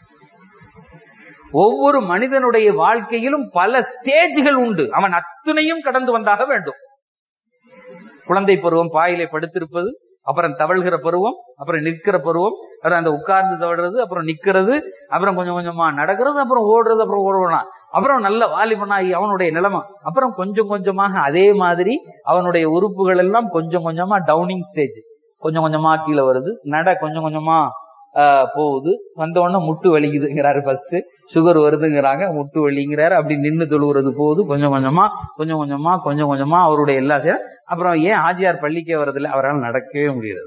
ஒவ்வொரு மனிதனுடைய வாழ்க்கையிலும் பல ஸ்டேஜ்கள் உண்டு அவன் அத்துணையும் கடந்து வந்தாக வேண்டும் குழந்தை பருவம் பாயிலே படுத்திருப்பது அப்புறம் தவழ்கிற பருவம் அப்புறம் நிற்கிற பருவம் அப்புறம் அந்த உட்கார்ந்து தவழ்றது அப்புறம் நிக்கிறது அப்புறம் கொஞ்சம் கொஞ்சமா நடக்கிறது அப்புறம் ஓடுறது அப்புறம் ஓடுவான் அப்புறம் நல்ல வாலிபனாகி அவனுடைய நிலைமை அப்புறம் கொஞ்சம் கொஞ்சமாக அதே மாதிரி அவனுடைய உறுப்புகள் எல்லாம் கொஞ்சம் கொஞ்சமா டவுனிங் ஸ்டேஜ் கொஞ்சம் கொஞ்சமா கீழே வருது நட கொஞ்சம் கொஞ்சமா ஆஹ், போகுது வந்த உடனே முட்டு வலிக்குதுங்கிறாரு ஃபர்ஸ்ட் சுகர் வருதுங்கிறாங்க முட்டு வலிங்கிறாரு அப்படி நின்னு தொழுகிறது போகுது கொஞ்சம் கொஞ்சமா கொஞ்சம் கொஞ்சமா கொஞ்சம் கொஞ்சமா அவருடைய எல்லா செயல் அப்புறம் ஏன் ஆஜியார் பள்ளிக்கே வரதில்லை அவரால் நடக்கவே முடியாது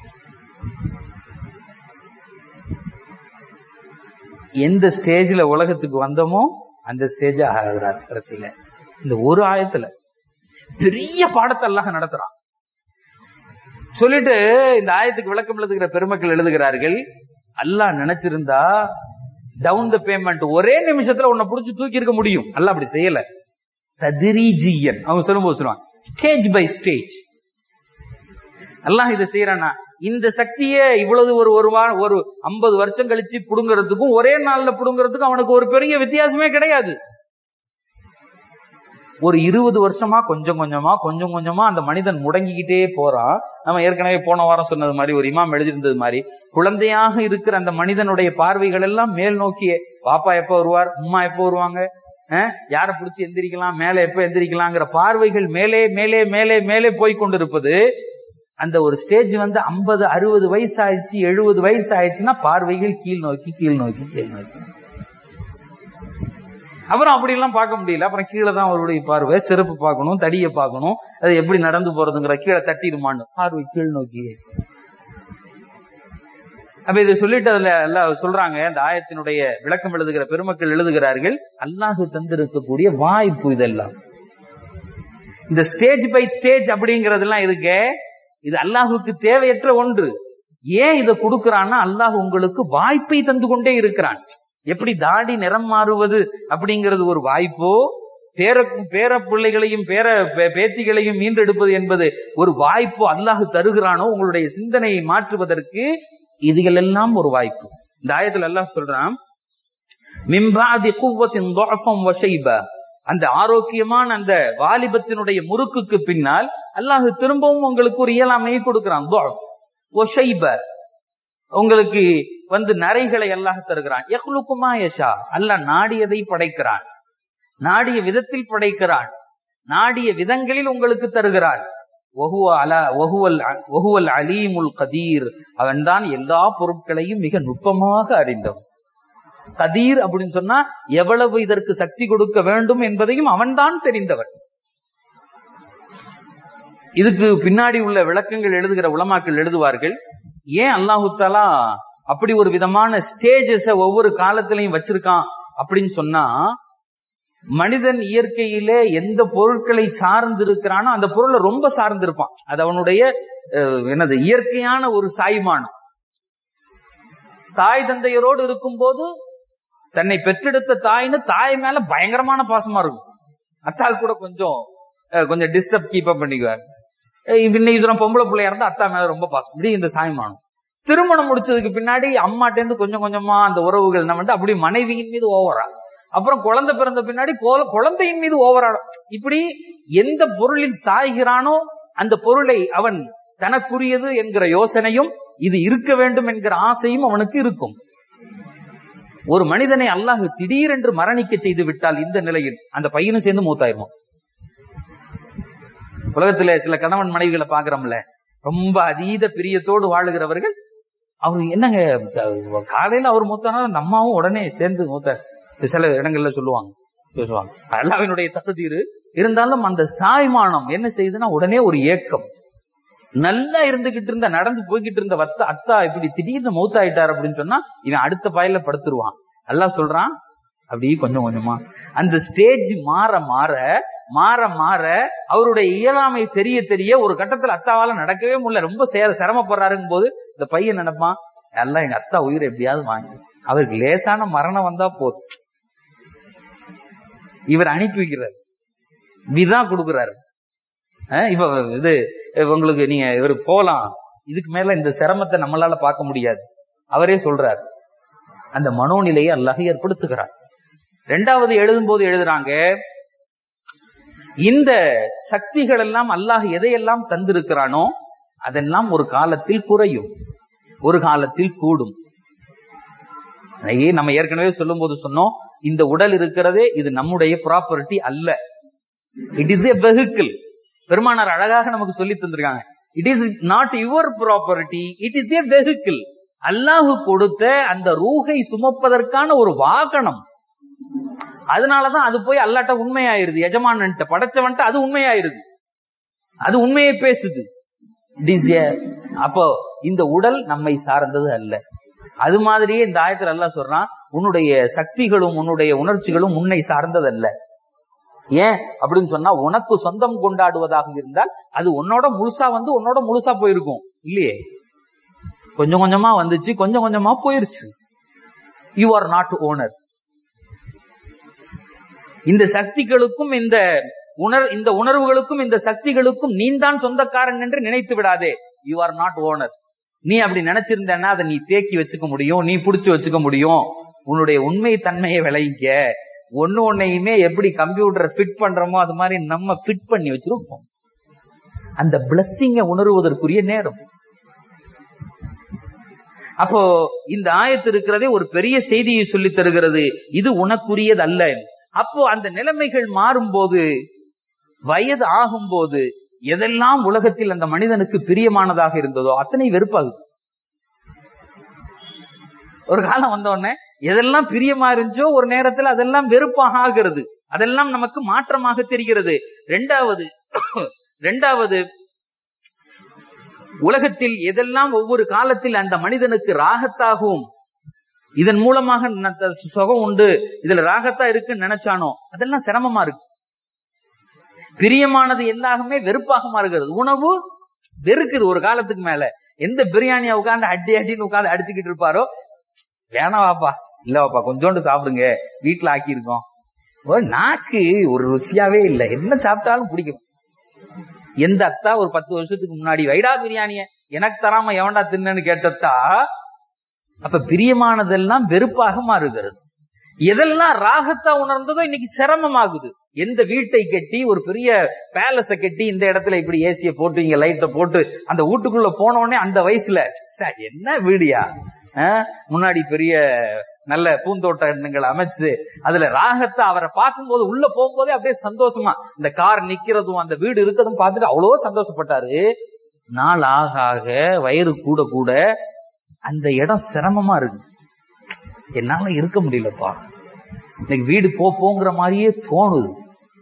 எந்த ஸ்டேஜ்ல உலகத்துக்கு வந்தோமோ அந்த ஸ்டேஜ் ஆகிறார் கடைசியில இந்த ஒரு ஆயத்துல பெரிய பாடத்தை அல்லாஹ் நடத்துறான் சொல்லிட்டு இந்த ஆயத்துக்கு விளக்கம் எழுதுகிற பெருமக்கள் எழுதுகிறார்கள் அல்லாஹ் நினைச்சிருந்தா டவுன் த பேமெண்ட் ஒரே நிமிஷத்துல உன்னை புடிச்சு தூக்கி இருக்க முடியும் அல்லாஹ் அப்படி செய்யல ததிரீஜியன் அவங்க சொல்லும்போது சொல்லுவாங்க ஸ்டேஜ் பை ஸ்டேஜ் அல்லாஹ் இதை செய்யறானா இந்த சக்தியை இவ்வளவு ஒரு ஒரு வாரம் ஒரு ஐம்பது வருஷம் கழிச்சு புடுங்கிறதுக்கும் ஒரே நாள்ல புடுங்கிறதுக்கும் அவனுக்கு ஒரு பெரிய வித்தியாசமே கிடையாது ஒரு இருபது வருஷமா கொஞ்சம் கொஞ்சமா கொஞ்சம் கொஞ்சமா அந்த மனிதன் முடங்கிக்கிட்டே போறான் நம்ம ஏற்கனவே போன வாரம் சொன்னது மாதிரி ஒரு இமாம் எழுதியிருந்தது மாதிரி குழந்தையாக இருக்கிற அந்த மனிதனுடைய பார்வைகள் எல்லாம் மேல் நோக்கியே பாப்பா எப்ப வருவார் அம்மா எப்ப வருவாங்க அஹ், யாரை பிடிச்சி எந்திரிக்கலாம் மேலே எப்ப எந்திரிக்கலாங்கிற பார்வைகள் மேலே மேலே மேலே மேலே போய் கொண்டிருப்பது அந்த ஒரு ஸ்டேஜ் வந்து ஐம்பது அறுபது வயசு ஆயிடுச்சு எழுபது வயசு ஆயிடுச்சுன்னா பார்வைகள் கீழ் நோக்கி கீழ் நோக்கி கீழ் நோக்கி அப்புறம் அப்படி எல்லாம் பார்க்க முடியல அப்புறம் கீழே தான் அவருடைய பார்வை செருப்பு பார்க்கணும் தடியை பார்க்கணும் அது எப்படி நடந்து போறதுங்கிற கீழே தட்டிடுமான்னு பார்வை கீழ் நோக்கி அப்ப இதை சொல்லிட்டு அதுல எல்லாம் சொல்றாங்க இந்த ஆயத்தினுடைய விளக்கம் எழுதுகிற பெருமக்கள் எழுதுகிறார்கள் அல்லாஹு தந்திருக்கக்கூடிய வாய்ப்பு இதெல்லாம் இந்த ஸ்டேஜ் பை ஸ்டேஜ் அப்படிங்கறதெல்லாம் இருக்கு இது அல்லாஹுக்கு தேவையற்ற ஒன்று ஏன் இதை கொடுக்கறான்னா அல்லாஹ் உங்களுக்கு வாய்ப்பை தந்து கொண்டே இருக்கிறான் எப்படி தாடி நிறம் மாறுவது அப்படிங்கிறது ஒரு வாய்ப்போ பேர பேர பிள்ளைகளையும் பேர பே- பேத்திகளையும் மீண்டெடுப்பது என்பது ஒரு வாய்ப்பு அல்லாஹ் தருகிறானோ உங்களுடைய சிந்தனையை மாற்றுவதற்கு இதுகள் எல்லாம் ஒரு வாய்ப்பு இந்த ஆயத்துல அல்லாஹ் சொல்றான் மிம்பாதி குவத்தின் துஅஃபம் வஷைபா அந்த ஆரோக்கியமான அந்த வாலிபத்தினுடைய முறுக்குக்கு பின்னால் அல்லாஹ் திரும்பவும் உங்களுக்கு ஒரு இயலாமையை கொடுக்கிறான் துஅஃப் வஷைப உங்களுக்கு வந்து நரைகளை அல்லாஹ் தருகிறான் யஹ்லுக்குமா யஷா அல்லாஹ் நாடியதை படைக்கிறான் நாடிய விதத்தில் படைக்கிறான் நாடிய விதங்களில் உங்களுக்கு தருகிறான் ஒஹுவ அலா ஒஹுவல் ஒஹுவல் அலீமுல் கதீர் அவன்தான் எல்லா பொருட்களையும் மிக நுட்பமாக அறிந்தவன் கதீர் அப்படின்னு சொன்னா எவ்வளவு இதற்கு சக்தி கொடுக்க வேண்டும் என்பதையும் அவன்தான் தெரிந்தவன் இதுக்கு பின்னாடி உள்ள விளக்கங்கள் எழுதுகிற உலமாக்கள் எழுதுவார்கள் ஏன் அல்லாஹு தாலா அப்படி ஒரு விதமான ஸ்டேஜஸ் ஒவ்வொரு காலத்திலையும் வச்சிருக்கான் அப்படின்னு சொன்னா மனிதன் இயற்கையிலே எந்த பொருட்களை சார்ந்து இருக்கிறானோ அந்த பொருளை ரொம்ப சார்ந்து இருப்பான் அது அவனுடைய அஹ், என்னது இயற்கையான ஒரு சாய்மானம் தாய் தந்தையரோடு இருக்கும்போது தன்னை பெற்றெடுத்த தாயின்னு தாய் மேல பயங்கரமான பாசமா இருக்கும் அத்தா கூட கொஞ்சம் அஹ், கொஞ்சம் டிஸ்டர்ப் கீப் அப் பண்ணிக்குவார் அஹ் இன்னைக்கு தூரம் பொம்பளை பிள்ளையா இருந்தா அத்தா மேல ரொம்ப பாசம் இப்படி இந்த சாய்மானம் திருமணம் முடிச்சதுக்கு பின்னாடி அம்மாட்ட இருந்து கொஞ்சம் கொஞ்சமா அந்த உறவுகள் என்ன பண்ணிட்டு அப்படி மனைவியின் மீது ஓவரா அப்புறம் குழந்தை பிறந்த பின்னாடி கோல- குழந்தையின் மீது ஓவராடும் இப்படி எந்த பொருளில் சாய்கிறானோ அந்த பொருளை அவன் தனக்குரியது என்கிற யோசனையும் இது இருக்க வேண்டும் என்கிற ஆசையும் அவனுக்கு இருக்கும் ஒரு மனிதனை அல்லாஹ் திடீரென்று மரணிக்க செய்து விட்டால் இந்த நிலையில் அந்த பையனும் சேர்ந்து மூத்தாயிருவான் உலகத்துல சில கணவன் மனைவிகளை பாக்குறோம்ல ரொம்ப அதீத பிரியத்தோடு வாழுகிறவர்கள் அவர் என்னங்க க- காலையில அவர் மூத்தானா அந்த அம்மாவும் உடனே சேர்ந்து மூத்த சில இடங்கள்ல சொல்லுவாங்க பேசுவாங்க அல்லாவினுடைய தகுதீரு இருந்தாலும் அந்த சாய்மானம் என்ன செய்யுதுன்னா உடனே ஒரு ஏக்கம் நல்லா இருந்துகிட்டு இருந்த நடந்து போய்கிட்டு இருந்த வத்த அத்தா இப்படி திடீர்னு மௌத்தாயிட்டார் அப்படின்னு சொன்னா இவன் அடுத்த பாயில படுத்துருவான் அல்லாஹ் சொல்றான் அப்படி கொஞ்சம் கொஞ்சமா அந்த ஸ்டேஜ் மாற மாற மாற மாற அவருடைய இயலாமை தெரிய தெரிய ஒரு கட்டத்துல அத்தாவால நடக்கவே முடியல ரொம்ப சேர சிரமப்படுறாருங்கும் போது இந்த பையன் நினைப்பான் எல்லாம் எங்க அத்தா உயிரை எப்படியாவது வாங்கி அவருக்கு லேசான மரணம் வந்தா போதும் இவர் அனுப்பி வைக்கிறார் விதா கொடுக்கிறாரு அஹ் இப்ப இது உங்களுக்கு நீங்க இவர் போலாம் இதுக்கு மேல இந்த சிரமத்தை நம்மளால பார்க்க முடியாது அவரே சொல்றார் அந்த மனோநிலையை அல்லாஹ் ஏற்படுத்துகிறார் ரெண்டாவது எழுதும்போது எழுதுறாங்க இந்த சக்திகள் எல்லாம் அல்லாஹ் எதையெல்லாம் தந்திருக்கிறானோ அதெல்லாம் ஒரு காலத்தில் குறையும் ஒரு காலத்தில் கூடும் ஐயே, நம்ம ஏற்கனவே சொல்லும் போது சொன்னோம் இந்த உடல் இருக்கிறதே இது நம்முடைய ப்ராப்பர்ட்டி அல்ல இட் இஸ் எ வெஹிக்கிள் பெருமானார் அழகாக நமக்கு சொல்லி தந்திருக்காங்க it is not your property it is a vehicle அல்லாஹு கொடுத்த அந்த ரூஹை சுமப்பதற்கான ஒரு வாகனம் அதனாலதான் அது போய் அல்லாட்ட உண்மையாயிருது எஜமானன்ட்ட படைச்சவன்ட்ட அது உண்மையாயிருது அது உண்மையை பேசுது It is a- அப்போ இந்த உடல் நம்மை சார்ந்தது அல்ல அது மாதிரியே இந்த ஆயத்தில் அல்லாஹ் சொல்றான் உன்னுடைய சக்திகளும் உன்னுடைய உணர்ச்சிகளும் உன்னை சார்ந்தது அல்ல ஏன் அப்படின்னு சொன்னா உனக்கு சொந்தம் கொண்டாடுவதாக இருந்தால் அது உன்னோட முழுசா வந்து உன்னோட முழுசா போயிருக்கும் இல்லையே கொஞ்சம் கொஞ்சமா வந்துச்சு கொஞ்சம் கொஞ்சமா போயிருச்சு யூ ஆர் நாட் ஓனர் இந்த சக்திகளுக்கும் இந்த உணர் இந்த உணர்வுகளுக்கும் இந்த சக்திகளுக்கும் நீந்தான் சொந்தக்காரன் என்று நினைத்து விடாதே யூ ஆர் நாட் ஓனர் நீ அப்படி நினைச்சிருந்தேன்னா அதை நீ தேக்கி வச்சுக்க முடியும் நீ புடிச்சு வச்சுக்க முடியும் உன்னுடைய உண்மை தன்மையை விளைவிக்க ஒண்ணு ஒன்னையுமே எப்படி கம்ப்யூட்டர் ஃபிட் பண்றோமோ அது மாதிரி நம்ம ஃபிட் பண்ணி வச்சிருப்போம் அந்த பிளஸ்ஸிங்க உணர்வதற்குரிய நேரம் அப்போ இந்த ஆயத்து இருக்கிறதே ஒரு பெரிய செய்தியை சொல்லி தருகிறது இது உனக்குரியது அல்ல அப்போ அந்த நிலைமைகள் மாறும்போது வயது ஆகும்போது எதெல்லாம் உலகத்தில் அந்த மனிதனுக்கு பிரியமானதாக இருந்ததோ அத்தனை வெறுப்பாகுது ஒரு காலம் வந்த உடனே எதெல்லாம் பிரியமா இருந்துச்சோ ஒரு நேரத்தில் அதெல்லாம் வெறுப்பாக ஆகிறது அதெல்லாம் நமக்கு மாற்றமாக தெரிகிறது ரெண்டாவது ரெண்டாவது உலகத்தில் எதெல்லாம் ஒவ்வொரு காலத்தில் அந்த மனிதனுக்கு ராகத்தாகவும் இதன் மூலமாக ந- த- சுகம் உண்டு இதுல ராகத்தா இருக்குன்னு நினைச்சானோ அதெல்லாம் சிரமமா இருக்கு பிரியமானது எல்லாமே வெறுப்பாக மாறுகிறது உணவு வெறுக்குது ஒரு காலத்துக்கு மேல எந்த பிரியாணியை உட்கார்ந்து அடி அடின்னு உட்கார்ந்து அடிச்சுக்கிட்டு இருப்பாரோ வேணாம் வாப்பா இல்ல வாப்பா கொஞ்சோண்டு சாப்பிடுங்க வீட்டுல ஆக்கியிருக்கோம் ஒரு நாக்கு ஒரு ருசியாவே இல்லை என்ன சாப்பிட்டாலும் பிடிக்கும் எந்த அத்தா ஒரு பத்து வருஷத்துக்கு முன்னாடி வைடா பிரியாணிய எனக்கு தராம எவன்டா தின்னு கேட்டத்தா அப்ப பிரியமானதெல்லாம் வெறுப்பாக மாறுகிறது எதெல்லாம் ராகத்தா உணர்ந்ததோ இன்னைக்கு சிரமமாகுது எந்த வீட்டை கட்டி ஒரு பெரிய பேலஸ கட்டி இந்த இடத்துல இப்படி ஏசிய போட்டு இங்க லைட்ட போட்டு அந்த வீட்டுக்குள்ள போன உடனே அந்த வயசுல "சே, என்ன வீடியா முன்னாடி பெரிய நல்ல பூந்தோட்டங்கள் அமைச்சு அதுல ராகத்தை அவரை பார்க்கும்போது உள்ள போகும்போதே அப்படியே சந்தோஷமா இந்த கார் நிக்கிறதும் அந்த வீடு இருக்கிறதும் பார்த்துட்டு அவ்வளோ சந்தோஷப்பட்டாரு நாள் ஆக ஆக வயிறு கூட கூட அந்த இடம் சிரமமா இருக்கு என்னால இருக்க முடியலப்பா இன்னைக்கு வீடு போ போங்கிற மாதிரியே தோணுது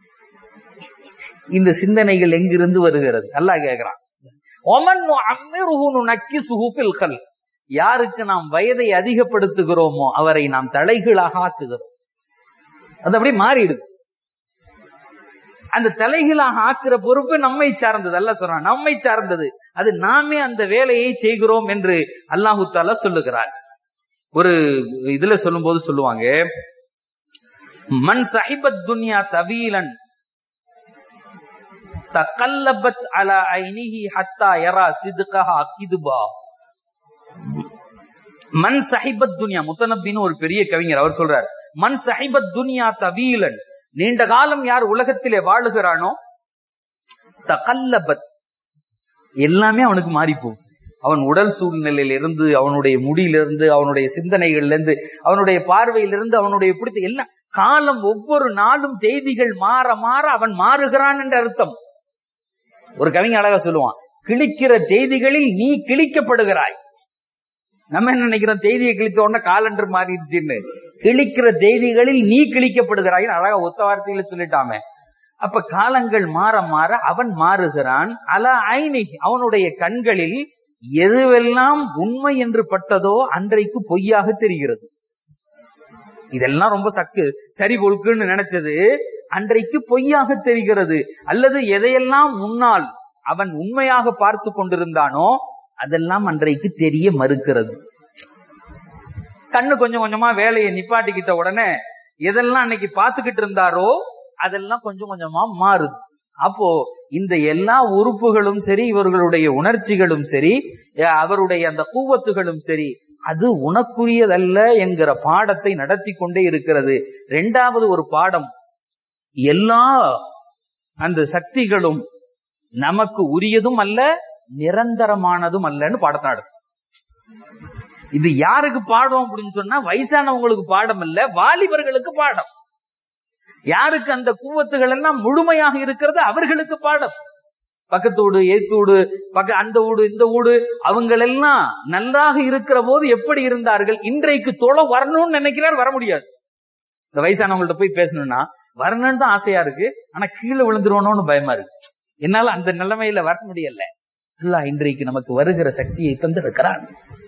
இந்த சிந்தனைகள் எங்கிருந்து வருகிறது அல்லாஹ் கேக்குறான் ஒமன் அம்மிருஹுனு நக்கி சுஹுஃபில் கல் யாருக்கு நாம் வயதை அதிகப்படுத்துகிறோமோ அவரை நாம் தலைகீழாக ஆக்குகிறோம் அது அப்படி மாறிடுது அந்த தலைகீழாக ஆக்குற பொறுப்பு நம்மை சார்ந்தது அல்ல சொல்றான் நம்மை சார்ந்தது அது நாமே அந்த வேலையை செய்கிறோம் என்று அல்லாஹு தாலா சொல்லுகிறார் ஒரு இதுல சொல்லும் போது சொல்லுவாங்க மண் சஹிபத் துன்யா தவீலன் தகல்லபத் அலா ஐனிஹி ஹத்தா யரா சிதுகஹா கிதுபா மன் சஹிபத் துன்யா முத்தனப்பின்னு ஒரு பெரிய கவிஞர் அவர் சொல்றார் மன் சஹிபத் துன்யா தவீலன் நீண்ட காலம் யார் உலகத்திலே வாழுகிறானோ தகல்லபத் எல்லாமே அவனுக்கு மாறி போகும் அவன் உடல் சூழ்நிலையில இருந்து அவனுடைய முடியிலிருந்து அவனுடைய சிந்தனைகள்ல இருந்து அவனுடைய பார்வையிலிருந்து அவனுடைய பிடித்த எல்லாம் காலம் ஒவ்வொரு நாளும் செய்திகள் மாற மாற அவன் மாறுகிறான் என்ற அர்த்தம் ஒரு கவிஞர் அழகா சொல்லுவான் கிழிக்கிற செய்திகளில் நீ கிழிக்கப்படுகிறாய் நம்ம என்ன நினைக்கிறோம் செய்தியை கிழித்த உடனே காலண்டர் மாறிடுச்சுன்னு கிழிக்கிற செய்திகளில் நீ கிழிக்கப்படுகிறாய் அழகா ஒத்த வார்த்தையில சொல்லிட்டாமே அப்ப காலங்கள் மாற மாற அவன் மாறுகிறான் அல ஐனி அவனுடைய கண்களில் எதுவெல்லாம் உண்மை என்று பட்டதோ அன்றைக்கு பொய்யாக தெரிகிறது இதெல்லாம் ரொம்ப சக்கு சரி பொழுக்குன்னு நினைச்சது அன்றைக்கு பொய்யாக தெரிகிறது அல்லது எதையெல்லாம் முன்னால் அவன் உண்மையாக பார்த்து கொண்டிருந்தானோ அதெல்லாம் அன்றைக்கு தெரிய மறுக்கிறது கண்ணு கொஞ்சம் கொஞ்சமா வேலையை நிப்பாட்டிக்கிட்ட உடனே எதெல்லாம் அன்னைக்கு பார்த்துக்கிட்டு இருந்தாரோ அதெல்லாம் கொஞ்சம் கொஞ்சமா மாறுது அப்போ இந்த எல்லா உறுப்புகளும் சரி இவர்களுடைய உணர்ச்சிகளும் சரி அவருடைய அந்த கூவத்துகளும் சரி அது உனக்குரியதல்ல என்கிற பாடத்தை நடத்தி கொண்டே இருக்கிறது இரண்டாவது ஒரு பாடம் எல்லா அந்த சக்திகளும் நமக்கு உரியதும் அல்ல நிரந்தரமானதும் அல்லன்னு பாடத்தை நடத்து இது யாருக்கு பாடம் அப்படின்னு சொன்னா வயசானவங்களுக்கு பாடம் இல்ல வாலிபர்களுக்கு பாடம் யாருக்கு அந்த கூவத்துகள் எல்லாம் முழுமையாக இருக்கிறது அவர்களுக்கு பாடம் பக்கத்து வீடு ஏத்து வீடு பக்க அந்த வீடு இந்த வீடு அவங்களெல்லாம் நன்றாக இருக்கிற போது எப்படி இருந்தார்கள் இன்றைக்கு தொலை வரணும்னு நினைக்கிறார் வர முடியாது இந்த வயசானவங்கள்ட்ட போய் பேசணும்னா வரணும்னு தான் ஆசையா இருக்கு ஆனா கீழே விழுந்துருவணும்னு பயமா இருக்கு என்னால அந்த நிலைமையில வர முடியல அல்ல இன்றைக்கு நமக்கு வருகிற சக்தியை தந்திருக்கிறான்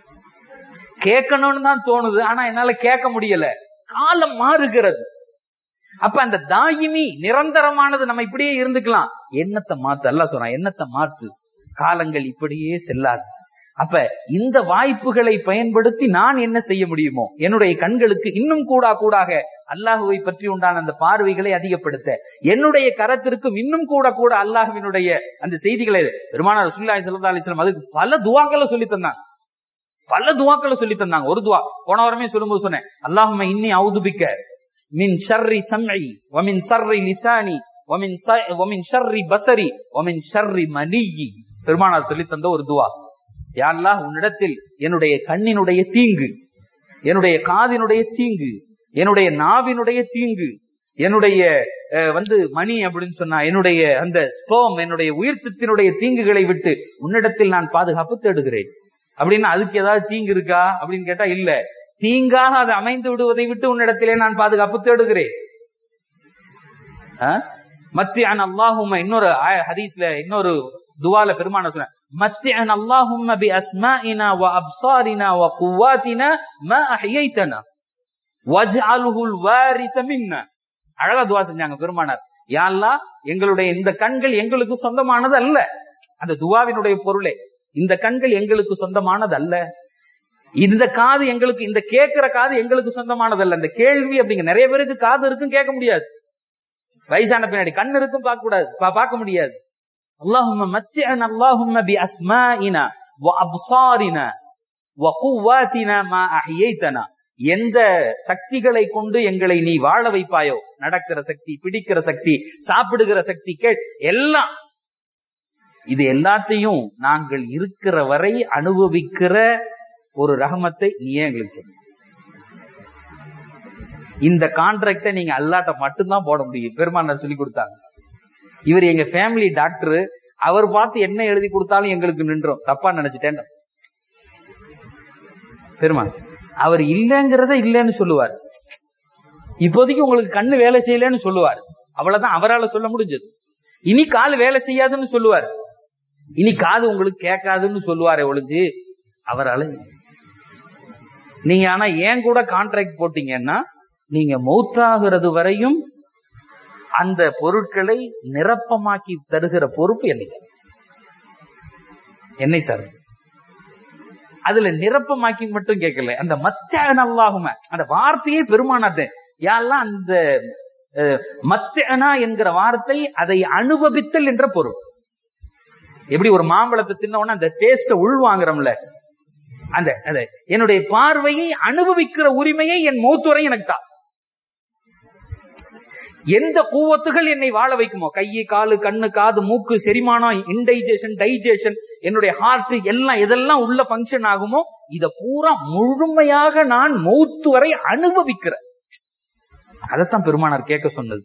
கேட்கணும்னு தான் தோணுது ஆனா என்னால கேட்க முடியல காலம் மாறுகிறது அப்ப அந்த தாயிமி நிரந்தரமானது நம்ம இப்படியே இருந்துக்கலாம் எண்ணத்தை மாத்து அல்ல சொல்றான் எண்ணத்தை மாத்து காலங்கள் இப்படியே செல்லாது அப்ப இந்த வாய்ப்புகளை பயன்படுத்தி நான் என்ன செய்ய முடியுமோ என்னுடைய கண்களுக்கு இன்னும் கூடா கூடாக அல்லாஹுவை பற்றி உண்டான அந்த பார்வைகளை அதிகப்படுத்த என்னுடைய கரத்திற்கும் இன்னும் கூட கூட அல்லாஹுவினுடைய அந்த செய்திகளை பெருமானார் சுல்லாய் சல்லா அலிஸ்லாம் அதுக்கு பல துவாக்களை சொல்லி தந்தாங்க பல துவாக்களை சொல்லி தந்தாங்க ஒரு துவா போன வாரமே சொல்லும்போது சொன்னேன் அல்லாஹும இன்னி அவுதுபிக்க மின் ஷர்ரி சம்ஐ வமின் சர்ரி லிசானி வமின் வமின் ஷர்ரி பசரி வமின் ஷர்ரி மனியி பெருமானார் சொல்லி தந்த ஒரு துவா யாழ்லா உன்னிடத்தில் என்னுடைய கண்ணினுடைய தீங்கு என்னுடைய காதினுடைய தீங்கு என்னுடைய நாவினுடைய தீங்கு என்னுடைய வந்து மணி அப்படின்னு சொன்னா என்னுடைய அந்த ஸ்போம் என்னுடைய உயிர் சத்தினுடைய தீங்குகளை விட்டு உன்னிடத்தில் நான் பாதுகாப்பு தேடுகிறேன் அப்படின்னா அதுக்கு ஏதாவது தீங்கு இருக்கா அப்படின்னு கேட்டா இல்ல தீங்காக அது அமைந்து விடுவதை விட்டு உன்னிடத்திலே நான் பாதுகாப்பு தேடுகிறேன் மத்தியான அல்லாஹும் இன்னொரு ஹதீஸ்ல இன்னொரு துவால பெருமான சொன்ன متعنا اللهم بأسمائنا وأبصارنا وقواتنا ما أحييتنا واجعله الوارث منا அழகா துவா செஞ்சாங்க பெருமானார் யாழ்லா எங்களுடைய இந்த கண்கள் எங்களுக்கு சொந்தமானது அல்ல அந்த துவாவினுடைய பொருளே இந்த கண்கள் எங்களுக்கு சொந்தமானது அல்ல இந்த காது எங்களுக்கு இந்த கேட்கிற காது எங்களுக்கு சொந்தமானது அல்ல இந்த கேள்வி அப்படிங்க நிறைய பேருக்கு காது இருக்கும் கேட்க முடியாது வயசான பின்னாடி கண் இருக்கும் பார்க்க கூடாது பார்க்க முடியாது اللهم متعنا اللهم بأسمائنا وأبصارنا وقواتنا ما أحييتنا எந்த சக்திகளை கொண்டு எங்களை நீ வாழ வைப்பாயோ நடக்கிற சக்தி பிடிக்கிற சக்தி சாப்பிடுகிற சக்தி கேட் எல்லாம் இது எல்லாத்தையும் நாங்கள் இருக்கிற வரை அனுபவிக்கிற ஒரு ரகமத்தை நீயே எங்களுக்கு இந்த கான்ட்ராக்டை நீங்க அல்லாட்ட மட்டும்தான் போட முடியும் பெருமானார் சொல்லி கொடுத்தாங்க இவர் எங்க ஃபேமிலி டாக்டர் அவர் பார்த்து என்ன எழுதி கொடுத்தாலும் எங்களுக்கு நின்றோம் தப்பா நினைச்சிட்டேன் பெருமான் அவர் இல்லைங்கிறத இல்லைன்னு சொல்லுவார் இப்போதைக்கு உங்களுக்கு கண்ணு வேலை செய்யலன்னு சொல்லுவார் அவ்வளவுதான் அவரால் சொல்ல முடிஞ்சது இனி கால் வேலை செய்யாதுன்னு சொல்லுவார் இனி காது உங்களுக்கு கேட்காதுன்னு சொல்லுவாரே ஒழிஞ்சு அவரால் நீங்க ஆனா ஏன் கூட கான்ட்ராக்ட் போட்டீங்கன்னா நீங்க மௌத்தாகிறது வரையும் அந்த பொருட்களை நிரப்பமாக்கி தருகிற பொறுப்பு என்னை என்னை சார் அதுல நிரப்பமாக்கி மட்டும் கேட்கல அந்த மத்த நல்லாகும அந்த வார்த்தையே பெருமானாத்தேன் யாரெல்லாம் அந்த மத்தனா என்கிற வார்த்தை அதை அனுபவித்தல் என்ற பொருள் எப்படி ஒரு மாம்பழத்தை தின்ன உடனே அந்த டேஸ்ட உள்வாங்குறோம்ல அந்த அந்த என்னுடைய பார்வையை அனுபவிக்கிற உரிமையை என் மூத்துறை எனக்கு தான் எந்த கூவத்துகள் என்னை வாழ வைக்குமோ கையை காலு கண்ணு காது மூக்கு செரிமானம் இன்டைஜேஷன் டைஜேஷன் என்னுடைய ஹார்ட் எல்லாம் எதெல்லாம் உள்ள பங்கன் ஆகுமோ இத பூரா முழுமையாக நான் மௌத்து வரை அனுபவிக்கிறேன் அதைத்தான் பெருமானார் கேட்க சொன்னது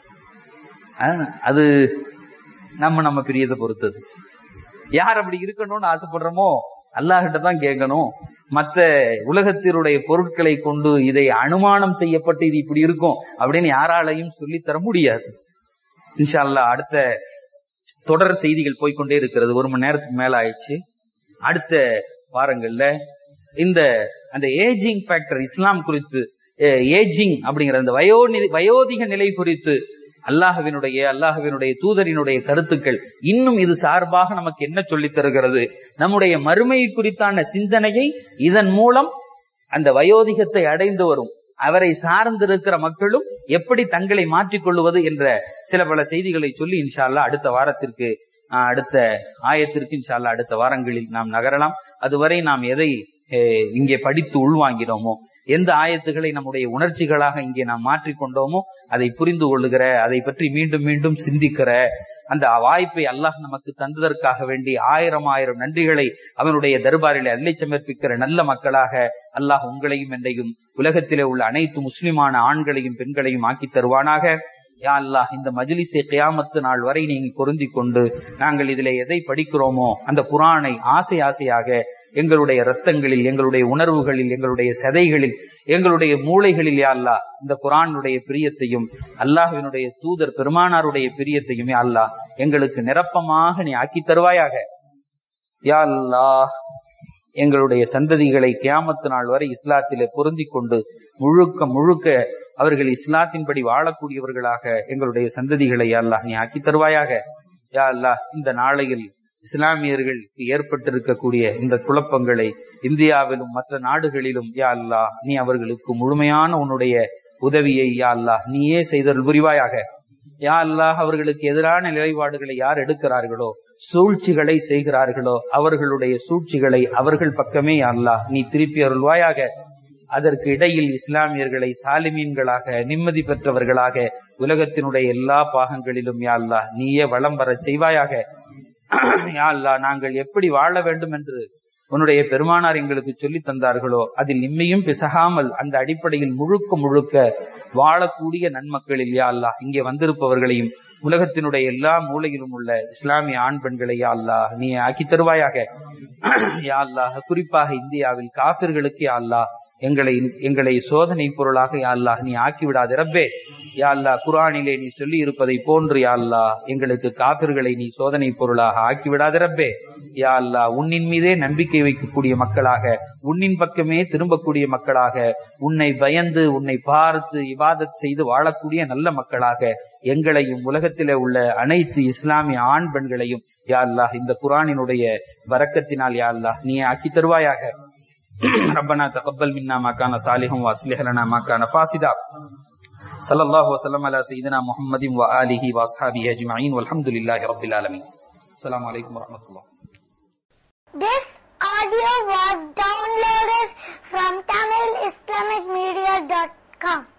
அது நம்ம நம்ம பிரியதை பொறுத்தது யார் அப்படி இருக்கணும்னு ஆசைப்படுறோமோ அல்லாஹிட்ட தான் கேட்கணும் மற்ற உலகத்தினுடைய பொருட்களை கொண்டு இதை அனுமானம் செய்யப்பட்டு இது இப்படி இருக்கும் அப்படின்னு யாராலையும் சொல்லித்தர முடியாது இன்ஷா அல்லா அடுத்த தொடர் செய்திகள் போய்கொண்டே இருக்கிறது ஒரு மணி நேரத்துக்கு மேல ஆயிடுச்சு அடுத்த வாரங்கள்ல இந்த அந்த ஏஜிங் ஃபேக்டர் இஸ்லாம் குறித்து ஏஜிங் அப்படிங்கிற அந்த வயோ வயோதிக நிலை குறித்து அல்லாஹவினுடைய அல்லாஹவினுடைய தூதரினுடைய கருத்துக்கள் இன்னும் இது சார்பாக நமக்கு என்ன சொல்லித் தருகிறது நம்முடைய மறுமை குறித்தான சிந்தனையை இதன் மூலம் அந்த வயோதிகத்தை அடைந்து வரும் அவரை சார்ந்திருக்கிற மக்களும் எப்படி தங்களை மாற்றிக்கொள்வது என்ற சில பல செய்திகளை சொல்லி இன்ஷால்லா அடுத்த வாரத்திற்கு அடுத்த ஆயத்திற்கு இன்ஷால்லா அடுத்த வாரங்களில் நாம் நகரலாம் அதுவரை நாம் எதை இங்கே படித்து உள்வாங்கினோமோ எந்த ஆயத்துகளை நம்முடைய உணர்ச்சிகளாக இங்கே நாம் மாற்றிக்கொண்டோமோ அதை புரிந்து கொள்ளுகிற அதை பற்றி மீண்டும் மீண்டும் சிந்திக்கிற அந்த வாய்ப்பை அல்லாஹ் நமக்கு தந்ததற்காக வேண்டி ஆயிரம் ஆயிரம் நன்றிகளை அவனுடைய தர்பாரிலே அள்ளி சமர்ப்பிக்கிற நல்ல மக்களாக அல்லாஹ் உங்களையும் என்னையும் உலகத்திலே உள்ள அனைத்து முஸ்லிமான ஆண்களையும் பெண்களையும் ஆக்கி தருவானாக யா அல்லாஹ் இந்த மஜிலிசை கியாமத்து நாள் வரை நீங்க பொருந்தி கொண்டு நாங்கள் இதிலே எதை படிக்கிறோமோ அந்த குரானை ஆசை ஆசையாக எங்களுடைய ரத்தங்களில் எங்களுடைய உணர்வுகளில் எங்களுடைய சதைகளில் எங்களுடைய மூளைகளில் யா அல்லா இந்த குரானுடைய பிரியத்தையும் அல்லாஹினுடைய தூதர் பெருமானாருடைய பிரியத்தையும் யா அல்லா எங்களுக்கு நிரப்பமாக நீ ஆக்கி தருவாயாக யா அல்லா எங்களுடைய சந்ததிகளை கியாமத்து நாள் வரை இஸ்லாத்திலே பொருந்தி கொண்டு முழுக்க முழுக்க அவர்கள் இஸ்லாத்தின்படி வாழக்கூடியவர்களாக எங்களுடைய சந்ததிகளை யா அல்லாஹ் நீ ஆக்கி தருவாயாக யா அல்லாஹ் இந்த நாளையில் இஸ்லாமியர்களுக்கு ஏற்பட்டிருக்கக்கூடிய இந்த குழப்பங்களை இந்தியாவிலும் மற்ற நாடுகளிலும் யா அல்லா நீ அவர்களுக்கு முழுமையான உன்னுடைய உதவியை யா அல்லாஹ் நீயே செய்தல் புரிவாயாக யா அல்லாஹ் அவர்களுக்கு எதிரான நிலைப்பாடுகளை யார் எடுக்கிறார்களோ சூழ்ச்சிகளை செய்கிறார்களோ அவர்களுடைய சூழ்ச்சிகளை அவர்கள் பக்கமே யா அல்லாஹ் நீ திருப்பி அருள்வாயாக அதற்கு இடையில் இஸ்லாமியர்களை சாலிமீன்களாக நிம்மதி பெற்றவர்களாக உலகத்தினுடைய எல்லா பாகங்களிலும் யா அல்லாஹ் நீயே வளம் வரச் செய்வாயாக யா அல்லா நாங்கள் எப்படி வாழ வேண்டும் என்று உன்னுடைய பெருமானார் எங்களுக்கு சொல்லி தந்தார்களோ அதில் இம்மையும் பிசகாமல் அந்த அடிப்படையில் முழுக்க முழுக்க வாழக்கூடிய நன்மக்களில் யா அல்லா இங்கே வந்திருப்பவர்களையும் உலகத்தினுடைய எல்லா மூலையிலும் உள்ள இஸ்லாமிய ஆண் பெண்களை யா அல்லா நீ ஆக்கி தருவாயாக யா அல்லாஹ் குறிப்பாக இந்தியாவில் காப்பிர்களுக்கு யா அல்லா எங்களை எங்களை சோதனை பொருளாக யா அல்லாஹ் நீ ஆக்கி விடாத ரப்பே யா அல்லா குரானிலே நீ சொல்லி இருப்பதை போன்று யா அல்லா எங்களுக்கு காப்பிர்களை நீ சோதனை பொருளாக ஆக்கி விடாத ரப்பே யா அல்லா உன்னின் மீதே நம்பிக்கை வைக்கக்கூடிய மக்களாக உன்னின் பக்கமே திரும்பக்கூடிய மக்களாக உன்னை பயந்து உன்னை பார்த்து இபாதத் செய்து வாழக்கூடிய நல்ல மக்களாக எங்களையும் உலகத்திலே உள்ள அனைத்து இஸ்லாமிய ஆண் பெண்களையும் யா அல்லாஹ் இந்த குரானினுடைய வரக்கத்தினால் யா அல்லாஹ் நீ ஆக்கி தருவாயாக ربنا تقبل منا ما كان صالحا واصلح لنا ما كان فاسدا صلى الله وسلم على سيدنا محمد وآله وأصحابه أجمعين والحمد لله رب العالمين السلام عليكم ورحمة الله This audio was downloaded from TamilIslamicMedia.com.